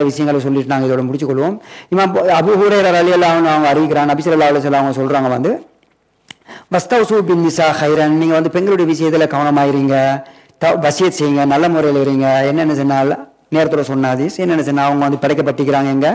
விஷயங்களை சொல்லிட்டு நாங்கள் இதோட முடிச்சுக்கொள்வோம் இமாம் அபு ஹூரேரர் அலி அல்லாஹ் அவங்க அறிவிக்கிறான் நபி ஸல்லல்லாஹு அலைஹி வஸல்லம் அவங்க சொல்றாங்க வந்து வஸ்தவ்சு பின் நிசா ஹைரன் நீங்க வந்து பெண்களுடைய விஷயத்துல கவனமாயிருங்க த- வசியத் செய்யுங்க நல்ல முறையில் இருங்க என்னென்ன சொன்னால் நேரத்தோட சொன்னாதீஸ் என்னென்ன சொன்னா அவங்க வந்து படைக்கப்பட்டிருக்கிறாங்க எங்க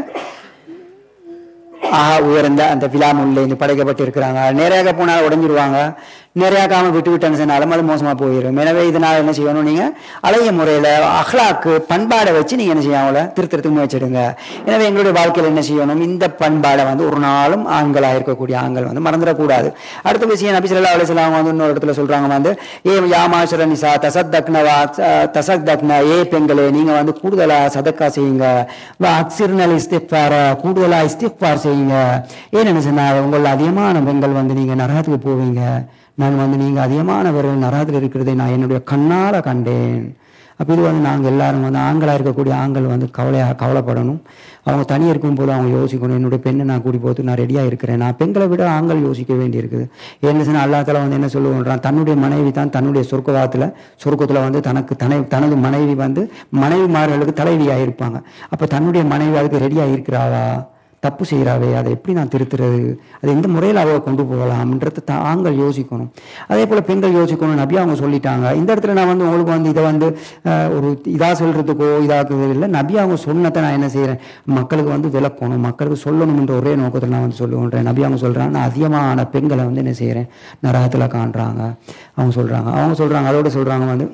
ஆஹா உயர்ந்த அந்த விழாமுல்ல இருந்து படைக்கப்பட்டு இருக்கிறாங்க நேரையாக போனால் உடைஞ்சிருவாங்க நேரையாக்காம விட்டு விட்டேன்னு சொன்னாலும் அது மோசமா போயிடும் எனவே இதனால என்ன செய்யணும் நீங்க அழகிய முறையில அஹ்லாக்கு பண்பாடை வச்சு நீங்க என்ன செய்யாமல திருத்தறதுக்கு முயற்சிடுங்க எனவே எங்களுடைய வாழ்க்கையில என்ன செய்யணும் இந்த பண்பாடை வந்து ஒரு நாளும் ஆண்களா இருக்கக்கூடிய ஆண்கள் வந்து மறந்துடக்கூடாது அடுத்த விஷயம் நபி ஸல்லல்லாஹு அலைஹி வஸல்லம் வந்து இன்னொரு இடத்துல சொல்றாங்க வந்து ஏ யாமாஷர நிசா தசத்தக்னவா தசத்தக்ன ஏ பெண்களே நீங்க வந்து கூடுதலா சதக்கா செய்யுங்க அக்சிர்னல் இஸ்திஃபார கூடுதலா இஸ்திஃபார் செய்யுங்க ஏன்னு சொன்னா உங்கள் அதிகமான பெண்கள் வந்து நீங்க நரகத்துக்கு போவீங்க நான் வந்து நீங்க அதிகமானவர்கள் நரகத்தில் இருக்கிறதை நான் என்னுடைய கண்ணால கண்டேன் அப்போ இது வந்து நாங்கள் எல்லாரும் வந்து ஆண்களாக இருக்கக்கூடிய ஆண்கள் வந்து கவலையாக கவலைப்படணும் அவங்க தனியாக இருக்கும்போது அவங்க யோசிக்கணும் என்னுடைய பெண்ணை நான் கூட்டி போட்டு நான் ரெடியாக இருக்கிறேன் நான் பெண்களை விட ஆண்கள் யோசிக்க வேண்டியிருக்குது என்ன சொன்னால் அல்லாத்தால வந்து என்ன சொல்லுவோன்றான் தன்னுடைய மனைவி தான் தன்னுடைய சொர்க்கவாதத்தில் சொர்க்கத்தில் வந்து தனக்கு தனை தனது மனைவி வந்து மனைவிமார்களுக்கு தலைவியாக இருப்பாங்க அப்போ தன்னுடைய மனைவி அதுக்கு ரெடியாக இருக்கிறாளா தப்பு செய்கிறாவே அதை எப்படி நான் திருத்துறது அது எந்த முறையில் அவளை கொண்டு போகலாம்ன்றது தா- ஆண்கள் யோசிக்கணும் அதே போல் பெண்கள் யோசிக்கணும் நபி அவங்க சொல்லிட்டாங்க இந்த இடத்துல நான் வந்து உங்களுக்கு வந்து இதை வந்து அஹ், ஒரு இதாக சொல்கிறதுக்கோ இதாக்குறது இல்லை நபி அவங்க சொன்னதை நான் என்ன செய்கிறேன் மக்களுக்கு வந்து விளக்கணும் மக்களுக்கு சொல்லணும்ன்ற ஒரே நோக்கத்தில் நான் வந்து சொல்லுவேன் நபி அவங்க சொல்கிறாங்க நான் அதிகமான பெண்களை வந்து என்ன செய்கிறேன் நரகத்தில் காண்றாங்க அவங்க சொல்கிறாங்க அவங்க சொல்கிறாங்க அதோட சொல்கிறாங்க வந்து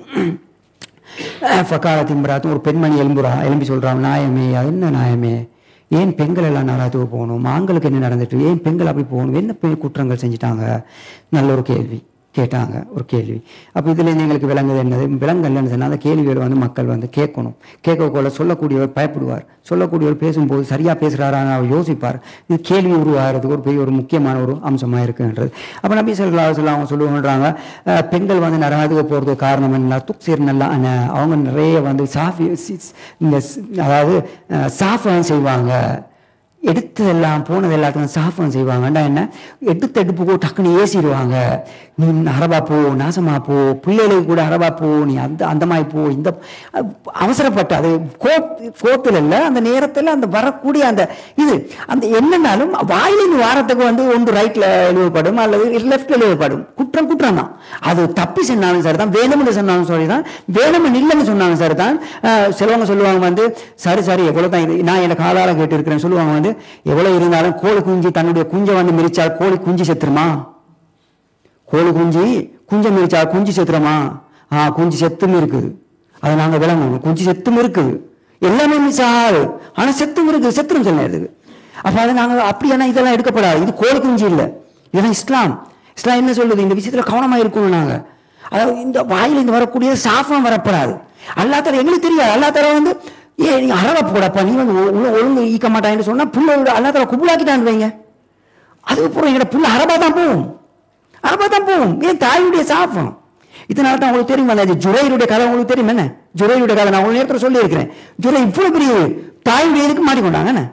ஃபக்கால திம்பராத்தும் ஒரு பெண்மணி எலும்புறா எலும்பி சொல்றாங்க நாயமே அது என்ன நாயமே ஏன் பெண்கள் எல்லாம் நராத்துக்கு போகணும் ஆண்களுக்கு என்ன நடந்துட்டு ஏன் பெண்கள் அப்படி போகணும் என்ன பெ- குற்றங்கள் செஞ்சுட்டாங்க நல்ல ஒரு கேள்வி கேட்டாங்க ஒரு கேள்வி அப்போ இதுலேருந்து எங்களுக்கு விளங்குது என்னது விலங்கல்லன்னு சொன்னால் அந்த கேள்விகளை வந்து மக்கள் வந்து கேட்கணும் கேட்கக்குள்ள சொல்லக்கூடியவர் பயப்படுவார் சொல்லக்கூடியவர் பேசும்போது சரியாக பேசுகிறாரான்னு அவர் யோசிப்பார் இது கேள்வி உருவாகிறதுக்கு ஒரு பெரிய ஒரு முக்கியமான ஒரு அம்சமாக இருக்குன்றது அப்போ நபி சொல்லா சொல்ல அவங்க சொல்லுவோன்றாங்க அஹ், பெண்கள் வந்து நரகத்துக்கு போகிறதுக்கு காரணம் என்ன துக்சீர் நல்லா அஹ், அவங்க நிறைய வந்து சாஃபி சி- சி- இந்த சி- அதாவது அஹ், சாஃபம் செய்வாங்க எடுத்ததெல்லாம் போனது எல்லாத்துக்கும் சாஃபம் செய்வாங்கண்டா என்ன எடுத்த எடுப்புக்கோ டக்குன்னு ஏசிடுவாங்க நீ அரபா போ நாசமா போ பிள்ளைகளுக்கு கூட அரபா போ நீ அந்த அந்த மாதிரி போ இந்த அஹ், அவசரப்பட்டு அது கோப் கோத்தில் இல்லை அந்த நேரத்தில் அந்த வரக்கூடிய அந்த இது அந்த என்னன்னாலும் வாயிலின் வாரத்துக்கு வந்து ஒன்று ரைட்ல எழுதப்படும் அல்லது லெஃப்ட்ல எழுதப்படும் குற்றம் குற்றம் தான் அது தப்பி சொன்னாலும் சரி தான் வேணும்னு சொன்னாலும் சரி தான் வேணும்னு இல்லைன்னு சொன்னாலும் சரி தான் அஹ், சிலவங்க சொல்லுவாங்க வந்து சரி சரி எவ்வளோ தான் இது நான் என்னை காலால கேட்டு இருக்கிறேன் சொல்லுவாங்க வந்து எவ்வளோ இருந்தாலும் கோழி குஞ்சு தன்னுடைய குஞ்சை வந்து மிரிச்சா கோழி குஞ்சு செத்துருமா கோழி குஞ்சு குஞ்சை மிரிச்சா குஞ்சு செத்துறமா ஆ குஞ்சு செத்தும் இருக்குது அதை நாங்கள் விளங்கணும் குஞ்சு செத்தும் இருக்குது எல்லாமே மிஸ் ஆகாது ஆனால் செத்தும் இருக்குது செத்துரும் சில நேரத்துக்கு அப்போ அதை நாங்கள் அப்படியானா இதெல்லாம் எடுக்கப்படாது இது கோழி குஞ்சு இல்லை இதெல்லாம் இஸ்லாம் இஸ்லாம் என்ன சொல்லுது இந்த விஷயத்தில் கவனமாக இருக்கணும் நாங்கள் அதாவது இந்த வாயிலிருந்து வரக்கூடிய சாஃபம் வரப்படாது அல்லாத்தால எங்களுக்கு தெரியாது அல்லாத்தால வந்து ஏ நீ அறவ போடப்பா நீ வந்து ஒ- ஒழு- ஒழுங்கு ஈக்க மாட்டான்னு சொன்னா புள்ள அல்லாத்தால குபுலாக்கிட்டான்னு வைங்க அதுக்கப்புறம் எங்கட புள்ள அரபா தான் போகும் அரபா தான் போகும் ஏன் தாயுடைய சாஃபம் இதனால தான் உங்களுக்கு தெரியும் அந்த ஜுரையுடைய கதை உங்களுக்கு தெரியும் என்ன ஜுரையுடைய கதை நான் உங்களுக்கு நேரத்தில் சொல்லியிருக்கிறேன் ஜுரை இவ்வளவு பெரிய தாயுடைய இதுக்கு மாட்டிக்கொண்டாங்க என்ன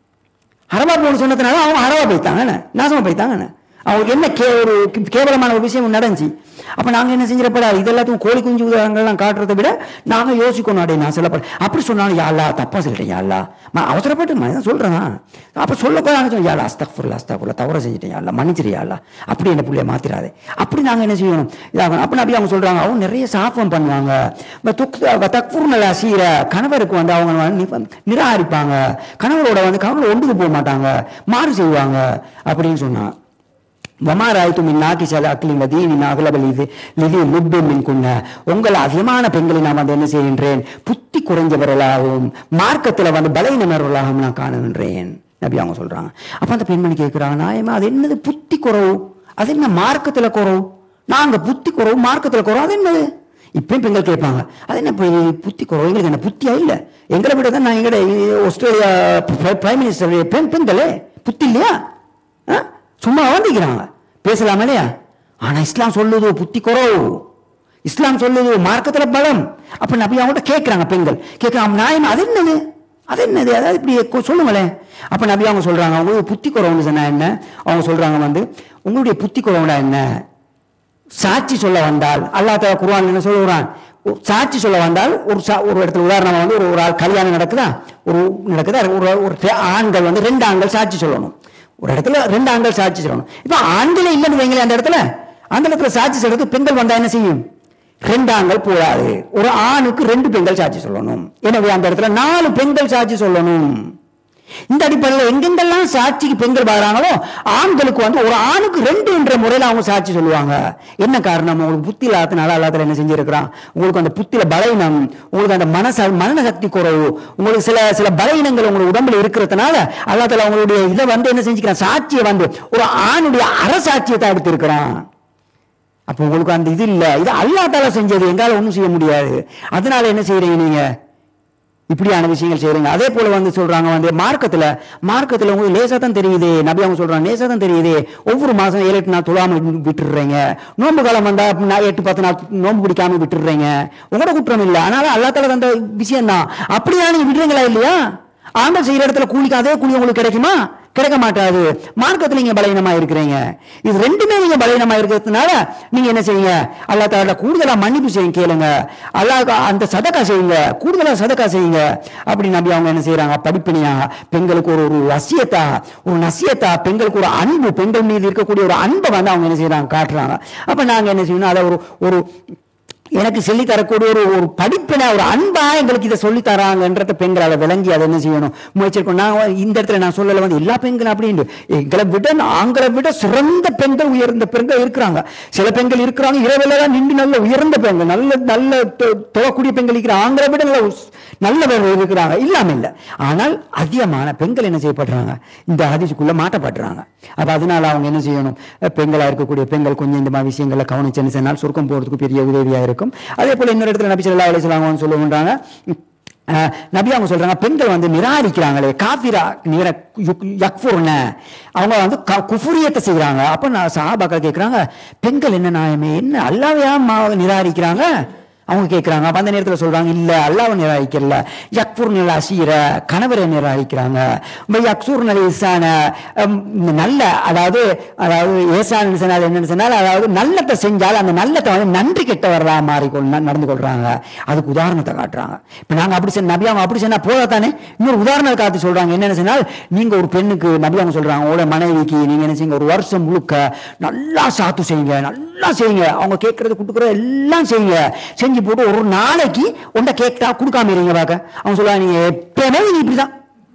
அரபா போன்னு சொன்னதுனால அவங்க அரபா போய்த்தாங்க என்ன நாசமா போய்த்தாங்க என்ன அவங்களுக்கு என்ன கே ஒரு கேவலமான ஒரு விஷயம் நடந்துச்சு அப்ப நாங்க என்ன செஞ்சிடப்படாது இது எல்லாத்தையும் கோழி குஞ்சு உதாரணங்கள்லாம் காட்டுறதை விட நாங்க யோசிக்கணும் அடே நான் சொல்லப்பட அப்படி சொன்னாலும் யாழ்லா தப்பா சொல்லிட்டேன் யாழ்லா நான் அவசரப்பட்டு நான் சொல்றேன் அப்ப சொல்லக்கூட நாங்க சொன்னோம் யாழ்லா அஸ்தக்ஃபுல்லா அஸ்தக்ஃபுல்லா தவற செஞ்சுட்டேன் யாழ்லா மன்னிச்சிரு யாழ்லா அப்படி என்ன புள்ளைய மாத்திராதே அப்படி நாங்க என்ன செய்யணும் இதாகணும் அப்ப நபி அவங்க சொல்றாங்க அவங்க நிறைய சாஃபம் பண்ணுவாங்க வ துக் வ தக்ஃபுர்னல் அசீர கணவருக்கு வந்து அவங்க வந்து நி- நிராகரிப்பாங்க கணவரோட வந்து கணவர் ஒன்றுக்கு போக மாட்டாங்க மாறு செய்வாங்க அப்படின்னு சொன்னா வமாராய்த்து மின் நாக்கி சில அக்கிலின் வதீனின் அகலபல் இது லிதி லுப்பு மின் குன்ன உங்கள் அதிகமான பெண்களை நான் வந்து என்ன செய்கின்றேன் புத்தி குறைஞ்சவர்களாகவும் மார்க்கத்தில் வந்து பலவீனமர்களாகவும் நான் காணுகின்றேன் நபி அவங்க சொல்றாங்க அப்ப அந்த பெண்மணி கேட்கிறாங்க நாயமா அது என்னது புத்தி குறவு அது என்ன மார்க்கத்துல குறவு நாங்க புத்தி குறவு மார்க்கத்துல குறவு அது என்னது இப்பயும் பெண்கள் கேட்பாங்க அது என்ன இப்ப புத்தி குறவு எங்களுக்கு என்ன புத்தியா இல்ல எங்களை விட தான் நான் எங்கட ஆஸ்திரேலியா பிரைம் மினிஸ்டர் பெண் பெண்களே புத்தி இல்லையா ஆ? சும்மா வந்துக்கிறாங்க பேசலாமா இல்லையா ஆனா இஸ்லாம் சொல்லுது புத்தி குறவு இஸ்லாம் சொல்லுது மார்க்கத்துல பலம் அப்ப நபி அவங்கள்ட்ட கேட்கிறாங்க பெண்கள் கேட்கிறாங்க நாயம் அது என்னது அது என்னது அதாவது இப்படி கொ- சொல்லுங்களேன் அப்ப நபி அவங்க சொல்றாங்க உங்களுக்கு புத்தி குறவுன்னு சொன்னா என்ன அவங்க சொல்றாங்க வந்து உங்களுடைய புத்தி குறவுனா என்ன சாட்சி சொல்ல வந்தால் அல்லாஹ் தஆலா குர்ஆன் என்ன சொல்லுறான் ஒரு சாட்சி சொல்ல வந்தால் ஒரு சா ஒரு இடத்துல உதாரணமா வந்து ஒரு ஒரு ஆள் கல்யாணம் நடக்குதா ஒரு நடக்குதா ஒரு ஒரு ரெ- ஆண்கள் வந்து ரெண்டு ஆண்கள் சாட்சி சொல்லணும் ஒரு இடத்துல ரெண்டு ஆண்கள் சாட்சி சொல்லணும் இப்ப ஆண்களே இல்லைன்னு வைங்களேன் அந்த இடத்துல அந்த இடத்துல சாட்சி சொல்றதுக்கு பெண்கள் வந்தா என்ன செய்யும் ரெண்டு ஆண்கள் போடாது ஒரு ஆணுக்கு ரெண்டு பெண்கள் சாட்சி சொல்லணும் எனவே அந்த இடத்துல நாலு பெண்கள் சாட்சி சொல்லணும் இந்த அடிப்படையில் எங்கெங்கெல்லாம் சாட்சிக்கு பெண்கள் வராங்களோ ஆண்களுக்கு வந்து ஒரு ஆணுக்கு ரெண்டு என்ற முறையில் அவங்க சாட்சி சொல்லுவாங்க என்ன காரணம் உங்களுக்கு புத்தி இல்லாதனால அல்லாத்துல என்ன செஞ்சிருக்கிறான் உங்களுக்கு அந்த புத்தியில பலவீனம் உங்களுக்கு அந்த மனச மன சக்தி குறைவு உங்களுக்கு சில சில பலவீனங்கள் உங்களுக்கு உடம்புல இருக்கிறதுனால அல்லாத்துல அவங்களுடைய இதை வந்து என்ன செஞ்சுக்கிறான் சாட்சியை வந்து ஒரு ஆணுடைய அரசாட்சியத்தை எடுத்து இருக்கிறான் அப்போ உங்களுக்கு அந்த இது இல்ல இது அல்லாத்தால செஞ்சது எங்கால ஒண்ணும் செய்ய முடியாது அதனால என்ன செய்யறீங்க நீங்க இப்படியான விஷயங்கள் செய்றீங்க அதே போல வந்து சொல்றாங்க வந்து மார்க்கத்துல மார்க்கத்துல உங்களுக்கு லேசா தான் தெரியுது நபி அவங்க சொல்றாங்க லேசா தான் தெரியுது ஒவ்வொரு மாசம் ஏழு எட்டு நாள் தொழாம விட்டுடுறீங்க நோன்பு காலம் வந்தா நான் எட்டு பத்து நாள் நோன்பு பிடிக்காம விட்டுடுறீங்க உங்களோட குற்றம் இல்லை ஆனாலும் அல்லாத்தால தந்த விஷயம் தான் அப்படியா நீங்க விடுறீங்களா இல்லையா ஆண்டல் செய்யற இடத்துல கூலிக்கு அதே கூலி உங்களுக்கு கிடைக்குமா கிடைக்க மாட்டாது மார்க்கத்துல நீங்க பலவீனமா இருக்கிறீங்க இது ரெண்டுமே நீங்க பலவீனமா இருக்கிறதுனால நீங்க என்ன செய்யுங்க அல்லா தால கூடுதலா மன்னிப்பு செய்யுங்க கேளுங்க அல்லாஹ் அந்த சதக்கா செய்யுங்க கூடுதலா சதக்கா செய்யுங்க அப்படி நம்பி அவங்க என்ன செய்யறாங்க படிப்பினியா பெண்களுக்கு ஒரு ஒரு வசியத்தா ஒரு நசியத்தா பெண்களுக்கு ஒரு அன்பு பெண்கள் மீது இருக்கக்கூடிய ஒரு அன்பை வந்து அவங்க என்ன செய்யறாங்க காட்டுறாங்க அப்ப நாங்க என்ன செய்யணும் அதை ஒரு ஒரு எனக்கு சொல்லி தரக்கூடிய ஒரு ஒரு படிப்பினை ஒரு அன்பா எங்களுக்கு இதை சொல்லி தராங்கன்றத பெண்கள் அதை விளங்கி அதை என்ன செய்யணும் முயற்சி இருக்கணும் நான் இந்த இடத்துல நான் சொல்லல வந்து எல்லா பெண்களும் அப்படின்னு எங்களை விட ஆண்களை விட சிறந்த பெண்கள் உயர்ந்த பெண்கள் இருக்கிறாங்க சில பெண்கள் இருக்கிறாங்க இரவில் தான் நின்று நல்ல உயர்ந்த பெண்கள் நல்ல நல்ல தொ- தொழக்கூடிய பெண்கள் இருக்கிறாங்க ஆண்களை விட நல்ல உஸ்- நல்ல பெண்கள் இருக்கிறாங்க இல்லாம இல்லை ஆனால் அதிகமான பெண்கள் என்ன செய்யப்படுறாங்க இந்த ஆதிசுக்குள்ள மாட்டப்படுறாங்க அப்ப அதனால அவங்க என்ன செய்யணும் அஹ் பெண்களா இருக்கக்கூடிய பெண்கள் கொஞ்சம் இந்த மாதிரி விஷயங்களை கவனிச்சு என்ன செய்யணும் சுருக்கம் போறதுக்கு பெரிய உதவியா இருக்கும் அதே போல இன்னொரு இடத்துல நபி ஸல்லல்லாஹு அலைஹி வஸல்லம் சொல்லுவாங்க அஹ் நபி அவங்க சொல்றாங்க பெண்கள் வந்து நிராகரிக்கிறாங்களே காபிரா நிர யக்ஃபுர்ன அவங்க வந்து க- குஃபுரியத்தை செய்றாங்க அப்ப நான் சஹாபாக்கள் கேக்குறாங்க பெண்கள் என்ன நியாயமே என்ன அல்லாவையா நிராகரிக்கிறாங்க அவங்க கேட்குறாங்க அப்ப அந்த நேரத்தில் சொல்றாங்க இல்ல அல்லாவை நிராகரிக்கல யக்ஃபுர் நில அசீர கணவரை நிராகரிக்கிறாங்க யக்சூர் நில இசான நல்ல அதாவது அதாவது ஏசான் சொன்னால் என்னன்னு சொன்னால் அதாவது நல்லத்தை செஞ்சால் அந்த நல்லத்தை வந்து நன்றி கெட்டவர்களா மாறி கொள் ந- நடந்து கொள்றாங்க அதுக்கு உதாரணத்தை காட்டுறாங்க இப்ப நாங்க அப்படி சொன்ன நபி அவங்க அப்படி சொன்னா போதாதானே இன்னொரு உதாரணத்தை காத்து சொல்றாங்க என்னன்னு சொன்னால் நீங்க ஒரு பெண்ணுக்கு நபி அவங்க சொல்றாங்க உங்களோட மனைவிக்கு நீங்க என்ன செய்யுங்க ஒரு வருஷம் முழுக்க நல்லா சாத்து செய்யுங்க நல்லா செய்யுங்க அவங்க கேட்கறது கொடுக்குறது எல்லாம் செய்யுங்க செஞ்சு போட்டு ஒரு நாளைக்கு உன்ட கேட்டா கொடுக்காம இருங்க பாக்க அவங்க சொல்லுவாங்க நீங்க எப்பயுமே நீங்க இப்படிதான்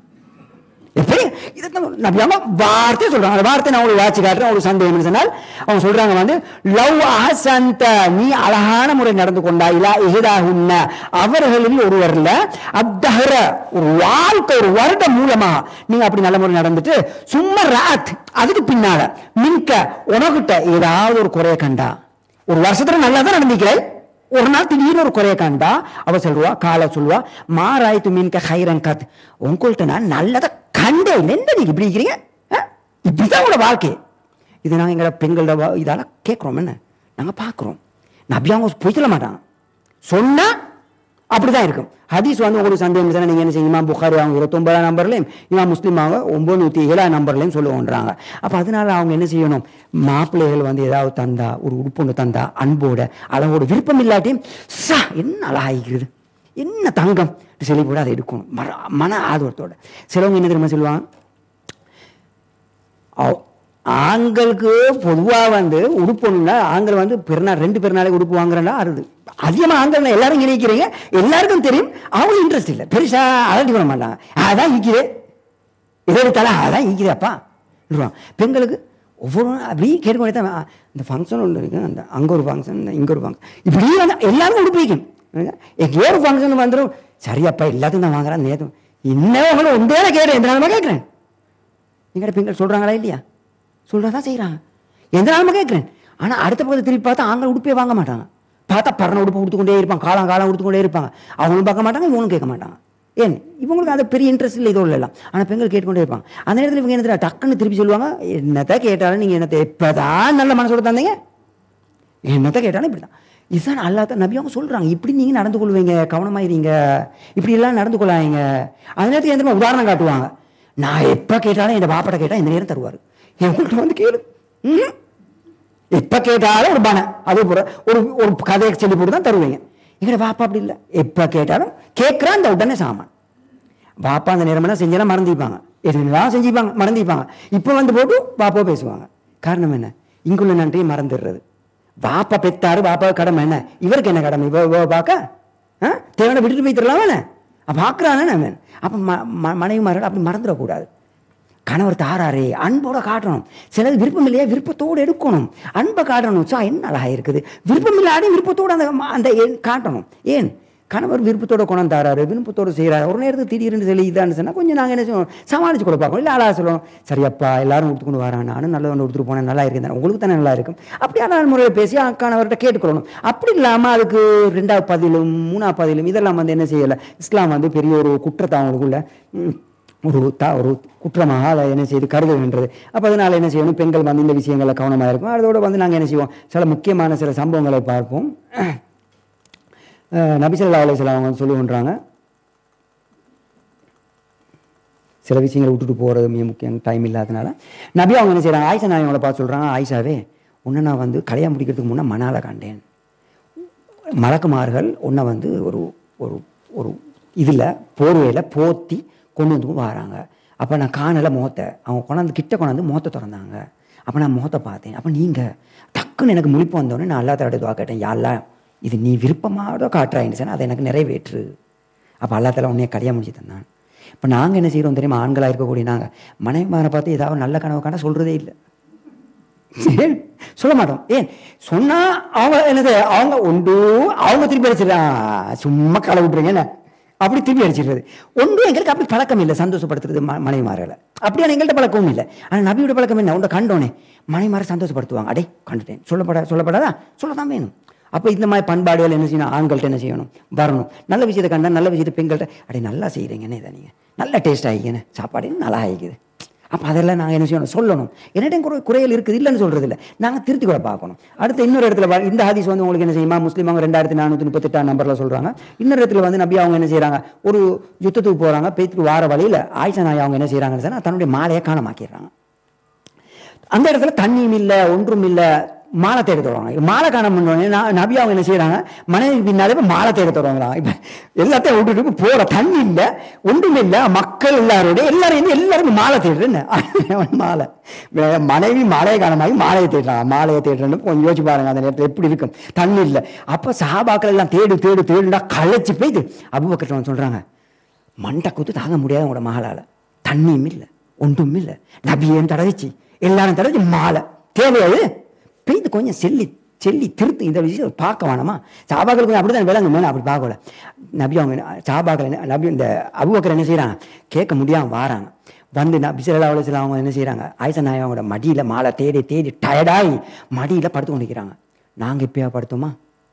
எப்படி இதுதான் நபியாம வார்த்தை சொல்றாங்க அந்த வார்த்தை நான் உங்களுக்கு வாட்சி காட்டுறேன் உங்களுக்கு சந்தேகம் சொன்னால் அவங்க சொல்றாங்க வந்து லவ் அஹசந்த நீ அழகான முறை நடந்து கொண்டா இலா இஹதாகுன்ன அவர்களில் ஒருவர்ல அத்தஹர ஒரு வாழ்க்கை ஒரு வருடம் மூலமா நீங்க அப்படி நல்ல முறை நடந்துட்டு சும்மா ராத் அதுக்கு பின்னால மின்க உனக்கிட்ட ஏதாவது ஒரு குறைய கண்டா ஒரு வருஷத்துல நல்லா தான் நடந்துக்கிறேன் ஒரு நாள் திடீர்னு ஒரு குறைய கண்டா அவ சொல்லுவா கால சொல்லுவா மாராய்த்து மீன்க ஹைரன் கத் உங்கள்கிட்ட நான் நல்லதை கண்டேன் என்ன நீங்க இப்படி இருக்கிறீங்க ஆ? இப்படிதான் உங்களோட வாழ்க்கை இது நாங்க எங்களோட பெண்களோட வா- இதால கேட்குறோம் என்ன நாங்க பார்க்குறோம் நபி அவங்க பொய் சொல்ல மாட்டாங்க சொன்னா அப்படிதான் இருக்கும் ஹதீஸ் வந்து உங்களுக்கு சந்தேகம் இருந்தா நீங்க என்ன செய்யுங்க இமாம் புகாரி அவங்க இருபத்தொன்பதாம் நம்பர்லையும் இமாம் முஸ்லீம் அவங்க ஒன்பது நூத்தி ஏழாம் நம்பர்லையும் சொல்லுவோன்றாங்க அப்ப அதனால அவங்க என்ன செய்யணும் மாப்பிள்ளைகள் வந்து ஏதாவது தந்தா ஒரு உடுப்புண்டு தந்தா அன்போட அளவோட விருப்பம் இல்லாட்டியும் சா என்ன அழகாகிறது என்ன தங்கம் சொல்லி கூட அதை எடுக்கணும் மர- மன ஆதரத்தோட சிலவங்க என்ன தெரியுமா சொல்லுவாங்க அவ்- ஆண்களுக்கு பொதுவா வந்து உடுப்புன்னா ஆண்கள் வந்து பெருநாள் ரெண்டு பெருநாளைக்கு உடுப்பு வாங்குறேன்னா அறுது அதிகமா ஆண்கள் எல்லாரும் இங்க நிற்கிறீங்க எல்லாருக்கும் தெரியும் அவங்களுக்கு இன்ட்ரெஸ்ட் இல்லை பெருசா அலட்டி பண்ண மாட்டாங்க அதான் ஈக்கிறே இதை எடுத்தாலும் அதான் ஈக்கிறேப்பா பெண்களுக்கு ஒவ்வொரு அப்படி கேட்டுக்கொண்டே தான் ஆ, இந்த ஃபங்க்ஷன் ஒன்று இருக்கு அந்த அங்கே ஒரு ஃபங்க்ஷன் இங்கே ஒரு ஃபங்க்ஷன் இப்படி வந்து எல்லாரும் உடுப்பு வைக்கும் எங்கேயோ ஒரு ஃபங்க்ஷன் வந்துடும் சரியாப்பா எல்லாத்தையும் நான் வாங்குறேன் நேற்று இன்னும் உங்களை ஒன்றே கேட்குறேன் எந்த நாளுமா கேட்குறேன் எங்கட பெண்கள் சொல்றாங்களா இல்லையா சொல்றதான் செய்றாங்க எந்த நாளும் கேட்குறேன் ஆனா அடுத்த பக்கத்தை திருப்பி பார்த்தா ஆண்கள் உடுப்பே வாங்க மாட்டாங்க பார்த்தா பரண உடுப்பு கொடுத்துக்கொண்டே இருப்பாங்க காலம் காலம் கொடுத்துக்கொண்டே இருப்பாங்க அவங்களும் பார்க்க மாட்டாங்க இவங்களும் கேட்க மாட்டாங்க ஏன் இவங்களுக்கு அது பெரிய இன்ட்ரெஸ்ட் இல்லை இதோட எல்லாம் ஆனா பெண்கள் கேட்டுக்கொண்டே இருப்பாங்க அந்த நேரத்தில் இவங்க என்ன தெரியுமா? டக்குன்னு திருப்பி சொல்லுவாங்க என்னத்த கேட்டாலும் நீங்க என்னத்தை எப்பதான் நல்ல மனசோட தந்தீங்க என்னத்த கேட்டாலும் இப்படிதான் இதுதான் அல்லாத நபி அவங்க சொல்றாங்க இப்படி நீங்க நடந்து கொள்வீங்க கவனமாயிருங்க இப்படி எல்லாம் நடந்து கொள்ளாதீங்க அந்த நேரத்துக்கு எந்த உதாரணம் காட்டுவாங்க நான் எப்ப கேட்டாலும் என் பாப்பட்ட கேட்டா இந்த நேரம் தருவாரு என்கிட்ட வந்து கேளு ம்ஹும். எப்ப கேட்டாலும் ஒரு பானை அதே போல ஒரு ஒரு கதையை சொல்லி போட்டு தான் தருவீங்க எங்கட வாப்பா அப்படி இல்லை எப்போ கேட்டாலும் கேட்குறான் அந்த உடனே சாமான் பாப்பா அந்த நேரமெல்லாம் செஞ்செல்லாம் மறந்துப்பாங்க எதுலாம் செஞ்சுப்பாங்க மறந்துப்பாங்க இப்போ வந்து போட்டு பாப்பா பேசுவாங்க காரணம் என்ன இங்குள்ள நன்றியை மறந்துடுறது பாப்பா பெத்தாரு பாப்பா கடமை என்ன இவருக்கு என்ன கடமை இவ இவ பார்க்க ஆ தேவையான விட்டுட்டு போய்த்திரலாம் என்ன பார்க்குறானே அவன் அப்போ ம ம- மனைவிமார்கள் அப்படி மறந்துடக்கூடாது கணவர் தாராரே அன்போட காட்டணும் சிலது விருப்பம் இல்லையா விருப்பத்தோடு எடுக்கணும் அன்பை காட்டணும் சா என்ன அழகா இருக்குது விருப்பம் இல்லாத விருப்பத்தோடு அந்த அந்த எண் காட்டணும் ஏன் கணவர் விருப்பத்தோட குணம் தாராரு விருப்பத்தோடு செய்கிறாரு ஒரு நேரத்துக்கு திடீர்னு சொல்லி இதான்னு சொன்னால் கொஞ்சம் நாங்கள் என்ன செய்வோம் சமாளிச்சு கூட பார்க்கணும் இல்லை அழகா சொல்லணும் சரியப்பா எல்லாரும் கொடுத்துக்கொண்டு வரான் நானும் நல்ல ஒன்று கொடுத்துட்டு போனேன் நல்லா இருக்கு உங்களுக்கு தானே நல்லா இருக்கும் அப்படி அழகான முறையில் பேசி அ- கணவர்கிட்ட கேட்டுக்கொள்ளணும் அப்படி இல்லாமல் அதுக்கு ரெண்டாவது பதிலும் மூணாவது பதிலும் இதெல்லாம் வந்து என்ன செய்யலை இஸ்லாம் வந்து பெரிய ஒரு குற்றத்தை அவங்களுக்குள்ள ம், ஒரு த ஒரு குற்றமாக அதை என்ன செய்து கருதுகின்றது அப்போ அதனால் என்ன செய்யணும் பெண்கள் வந்து இந்த விஷயங்களில் கவனமாக இருக்கும் அதோட வந்து நாங்கள் என்ன செய்வோம் சில முக்கியமான சில சம்பவங்களை பார்ப்போம் அஹ் நபிசல்லா அலைஹிஸ்ஸலாம் அவங்க வந்து சொல்லுகின்றாங்க சில விஷயங்களை விட்டுட்டு போகிறது மிக முக்கியம் டைம் இல்லாதனால நபி அவங்க என்ன செய்கிறாங்க ஆயிஷா நான் அவங்கள பார்த்து சொல்கிறாங்க ஆயிஷாவே உன்னை நான் வந்து கல்யாணம் முடிக்கிறதுக்கு முன்னே மணால கண்டேன் மலக்குமார்கள் உன்னை வந்து ஒரு ஒரு ஒரு இதில் போர்வையில் போத்தி கொண்டு வந்து வராங்க அப்போ நான் காணலை முகத்தை அவங்க கொண்டாந்து கிட்ட கொண்டாந்து முகத்தை திறந்தாங்க அப்போ நான் முகத்தை பார்த்தேன் அப்போ நீங்கள் டக்குன்னு எனக்கு முழிப்பு வந்தோடனே நான் அல்லா தடவை துவா கேட்டேன் யாரெல்லாம் இது நீ விருப்பமாக காட்டுறாயின்னு சொன்னா அதை எனக்கு நிறைவேற்று அப்போ அல்லா தலா உன்னைய கல்யாணம் முடிச்சு தந்தான் இப்போ நாங்கள் என்ன செய்கிறோம் தெரியுமா ஆண்களாக இருக்கக்கூடிய நாங்கள் மனைவிமாரை பார்த்து ஏதாவது நல்ல கனவு காண சொல்கிறதே இல்லை ஏன் சொல்ல மாட்டோம் ஏன் சொன்னா அவங்க என்னது அவங்க உண்டு அவங்க திருப்பி அடிச்சிடா சும்மா களை விட்டுறீங்க என்ன அப்படி திருப்பி அடிச்சிடுறது ஒன்றும் எங்களுக்கு அப்படி பழக்கம் இல்லை சந்தோஷப்படுத்துறது ம மனைவிமார்களை அப்படியான எங்கள்கிட்ட பழக்கமும் இல்லை ஆனால் நபியோட பழக்கம் என்ன உன்னை கண்டோனே மனைவிமாரை சந்தோஷப்படுத்துவாங்க அடே கண்டுட்டேன் சொல்லப்பட சொல்லப்படாதா சொல்லதான் வேணும் அப்போ இந்த மாதிரி பண்பாடுகள் என்ன செய்யணும் ஆண்கள்ட்ட என்ன செய்யணும் வரணும் நல்ல விஷயத்தை கண்டா நல்ல விஷயத்தை பெண்கள்ட்ட அடே நல்லா செய்கிறீங்கன்னு இதை நீங்கள் நல்ல டேஸ்ட் ஆகிக்கண்ணே சாப்பாடு நல்லா ஆகிக்குது அப்போ அதெல்லாம் நாங்கள் என்ன செய்யணும் சொல்லணும் என்னிடம் குறை குறைகள் இருக்குது இல்லைன்னு சொல்கிறது இல்லை நாங்கள் திருத்தி கூட பார்க்கணும் அடுத்து இன்னொரு இடத்துல பா- இந்த ஹதீஸ் வந்து உங்களுக்கு என்ன செய்யுமா முஸ்லீம் அவங்க ரெண்டாயிரத்தி நானூற்றி முப்பத்தெட்டாம் நம்பரில் சொல்கிறாங்க இன்னொரு இடத்துல வந்து நபி அவங்க என்ன செய்கிறாங்க ஒரு யுத்தத்துக்கு போகிறாங்க பேத்துக்கு வார வழியில் ஆயிஷா நாய் அவங்க என்ன செய்கிறாங்கன்னு சொன்னால் தன்னுடைய மாலையை காணமாக்கிடுறாங்க அந்த இடத்துல தண்ணியும் இல்லை ஒன்றும் இல்லை மாலை தேட தருவாங்க மாலை காண முன்னோடனே நான் நபி அவங்க என்ன செய்யறாங்க மனைவி பின்னாலே இப்ப மாலை தேட தருவாங்களா இப்ப எல்லாத்தையும் விட்டுட்டு இப்ப போற தண்ணி இல்லை ஒன்றும் இல்லை மக்கள் எல்லாரோட எல்லாரும் வந்து எல்லாரும் மாலை தேடுறேன்னு அவன் மாலை வே- மனைவி மாலையை காணமாகி மாலையை தேடுறாங்க மாலையை தேடுறேன்னு கொஞ்சம் யோசிச்சு பாருங்க அந்த நேரத்தில் எப்படி இருக்கும் தண்ணி இல்லை அப்ப சஹாபாக்கள் எல்லாம் தேடு தேடு தேடுடா களைச்சு போயிது அபுபக்கர் வந்து சொல்றாங்க மண்டை குத்து தாங்க முடியாது உங்களோட மகளால தண்ணியும் இல்லை ஒன்றும் இல்லை நபியும் தடவிச்சு எல்லாரும் தடவிச்சு மாலை தேவையாது பெய்து கொஞ்சம் செல்லி செல்லி திருத்து இந்த விஷயம் பார்க்க வேணாமா சாபாக்கள் கொஞ்சம் அப்படி தான் விளங்க மேலே அப்படி பார்க்கல நபி அவங்க என்ன- சாபாக்கள் என்ன நபி இந்த அபுபக்கர் என்ன செய்கிறாங்க கேட்க முடியாம வாராங்க வந்து நபி சிலா சில அவங்க என்ன செய்கிறாங்க ஆயிஷா நாய் அவங்களோட மடியில் மாலை தேடி தேடி டயர்டாகி மடியில் படுத்து கொண்டிருக்கிறாங்க நாங்கள் இப்பயா படுத்தோமா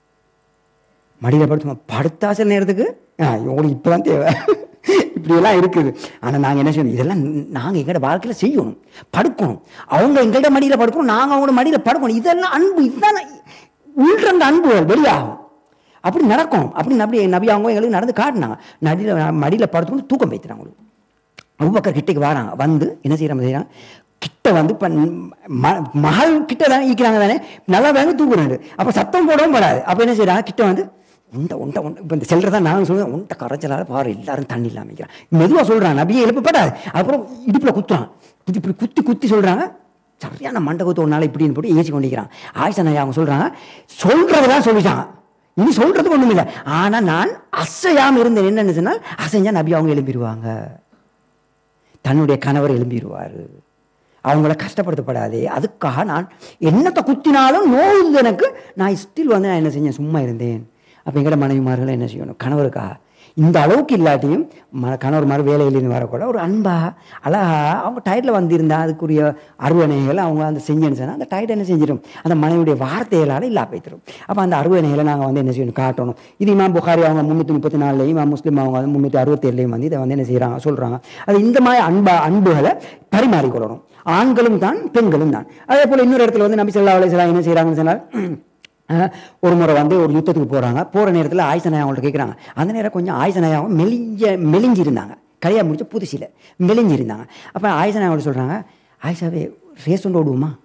மடியில் படுத்துமா படுத்தா சில நேரத்துக்கு ஆ, உங்களுக்கு இப்போ தான் தேவை இப்படியெல்லாம் இருக்குது ஆனால் நாங்கள் என்ன செய்யணும் இதெல்லாம் நாங்கள் எங்களோட வாழ்க்கையில் செய்யணும் படுக்கணும் அவங்க எங்கள்கிட்ட மடியில் படுக்கணும் நாங்கள் அவங்களோட மடியில் படுக்கணும் இதெல்லாம் அன்பு இதுதான் உள்றந்த அன்புகள் வெளியாகும் அப்படி நடக்கணும் அப்படி நபி நபி அவங்க எங்களுக்கு நடந்து காட்டினாங்க நடியில் மடியில் படுத்துக்கணும் தூக்கம் வைத்துறாங்க அவங்களுக்கு அபுபக்கர் கிட்டக்கு வராங்க வந்து என்ன செய்யறாங்க செய்யறாங்க கிட்ட வந்து இப்போ மகள் கிட்ட தானே ஈக்கிறாங்க தானே நல்லா வேணும் தூக்குறாரு அப்போ சத்தம் போடவும் படாது அப்போ என்ன செய்யறாங்க கிட்ட வந்து உண்டை உண்டை உண்டை இப்போ இந்த செல்றதா நான் சொல்லுவேன் உண்டை கரைச்சலால பாரு எல்லாரும் தண்ணி இல்லாம வைக்கிறான் மெதுவாக சொல்றான் நபியே எழுப்பப்படாது அப்புறம் இடுப்புல குத்துறான் இப்படி இப்படி குத்தி குத்தி சொல்றாங்க சரியான மண்டை குத்து ஒரு நாள் இப்படின்னு போட்டு ஏசி கொண்டிருக்கிறான் ஆயிஷா நாய் அவங்க சொல்றாங்க சொல்றதுதான் சொல்லிட்டாங்க இனி சொல்றதுக்கு ஒண்ணும் இல்லை ஆனா நான் அசையாம இருந்தேன் என்னன்னு சொன்னால் அசைஞ்சா நபி அவங்க எழும்பிடுவாங்க தன்னுடைய கணவர் எழும்பிடுவார் அவங்கள கஷ்டப்படுத்தப்படாதே அதுக்காக நான் என்னத்தை குத்தினாலும் நோயுது எனக்கு நான் ஸ்டில் வந்து நான் என்ன செஞ்சேன் சும்மா இருந்தேன் அப்போ எங்கட மனைவிமார்கள் என்ன செய்யணும் கணவருக்காக இந்த அளவுக்கு இல்லாட்டியும் ம கணவர் மாதிரி வேலையிலேருந்து வரக்கூட ஒரு அன்பா அழகா அவங்க டயர்டில் வந்திருந்தா அதுக்குரிய அறுவணைகள் அவங்க அந்த செஞ்சேன்னு சொன்னால் அந்த டயர்ட் என்ன செஞ்சிடும் அந்த மனைவியுடைய வார்த்தைகளால் இல்லா போய்த்திரும் அப்போ அந்த அறுவணைகளை நாங்கள் வந்து என்ன செய்யணும் காட்டணும் இது இமாம் புகாரி அவங்க முந்நூற்றி முப்பத்தி நாலுலையும் இமாம் முஸ்லீம் அவங்க வந்து முந்நூற்றி அறுபத்தேழுலையும் வந்து இதை வந்து என்ன செய்கிறாங்க சொல்கிறாங்க அது இந்த மாதிரி அன்பா அன்புகளை பரிமாறிக்கொள்ளணும் ஆண்களும் தான் பெண்களும் தான் அதே போல் இன்னொரு இடத்துல வந்து நபி ஸல்லல்லாஹு அலைஹி வஸல்லம் என்ன செய்கிறாங்கன்னு சொன்னால் அஹ், ஒரு முறை வந்து ஒரு யுத்தத்துக்கு போகிறாங்க போகிற நேரத்தில் ஆயுசநாயம் அவங்கள்ட்ட கேட்குறாங்க அந்த நேரம் கொஞ்சம் ஆயுசநாயம் மெலிஞ்ச மெலிஞ்சிருந்தாங்க கல்யாணம் முடிச்ச புதுசில் மெலிஞ்சிருந்தாங்க அப்போ ஆயுசநாயம் சொல்கிறாங்க ஆயிஷாவே ரேஸ் ஒன்று ஓடுவோமா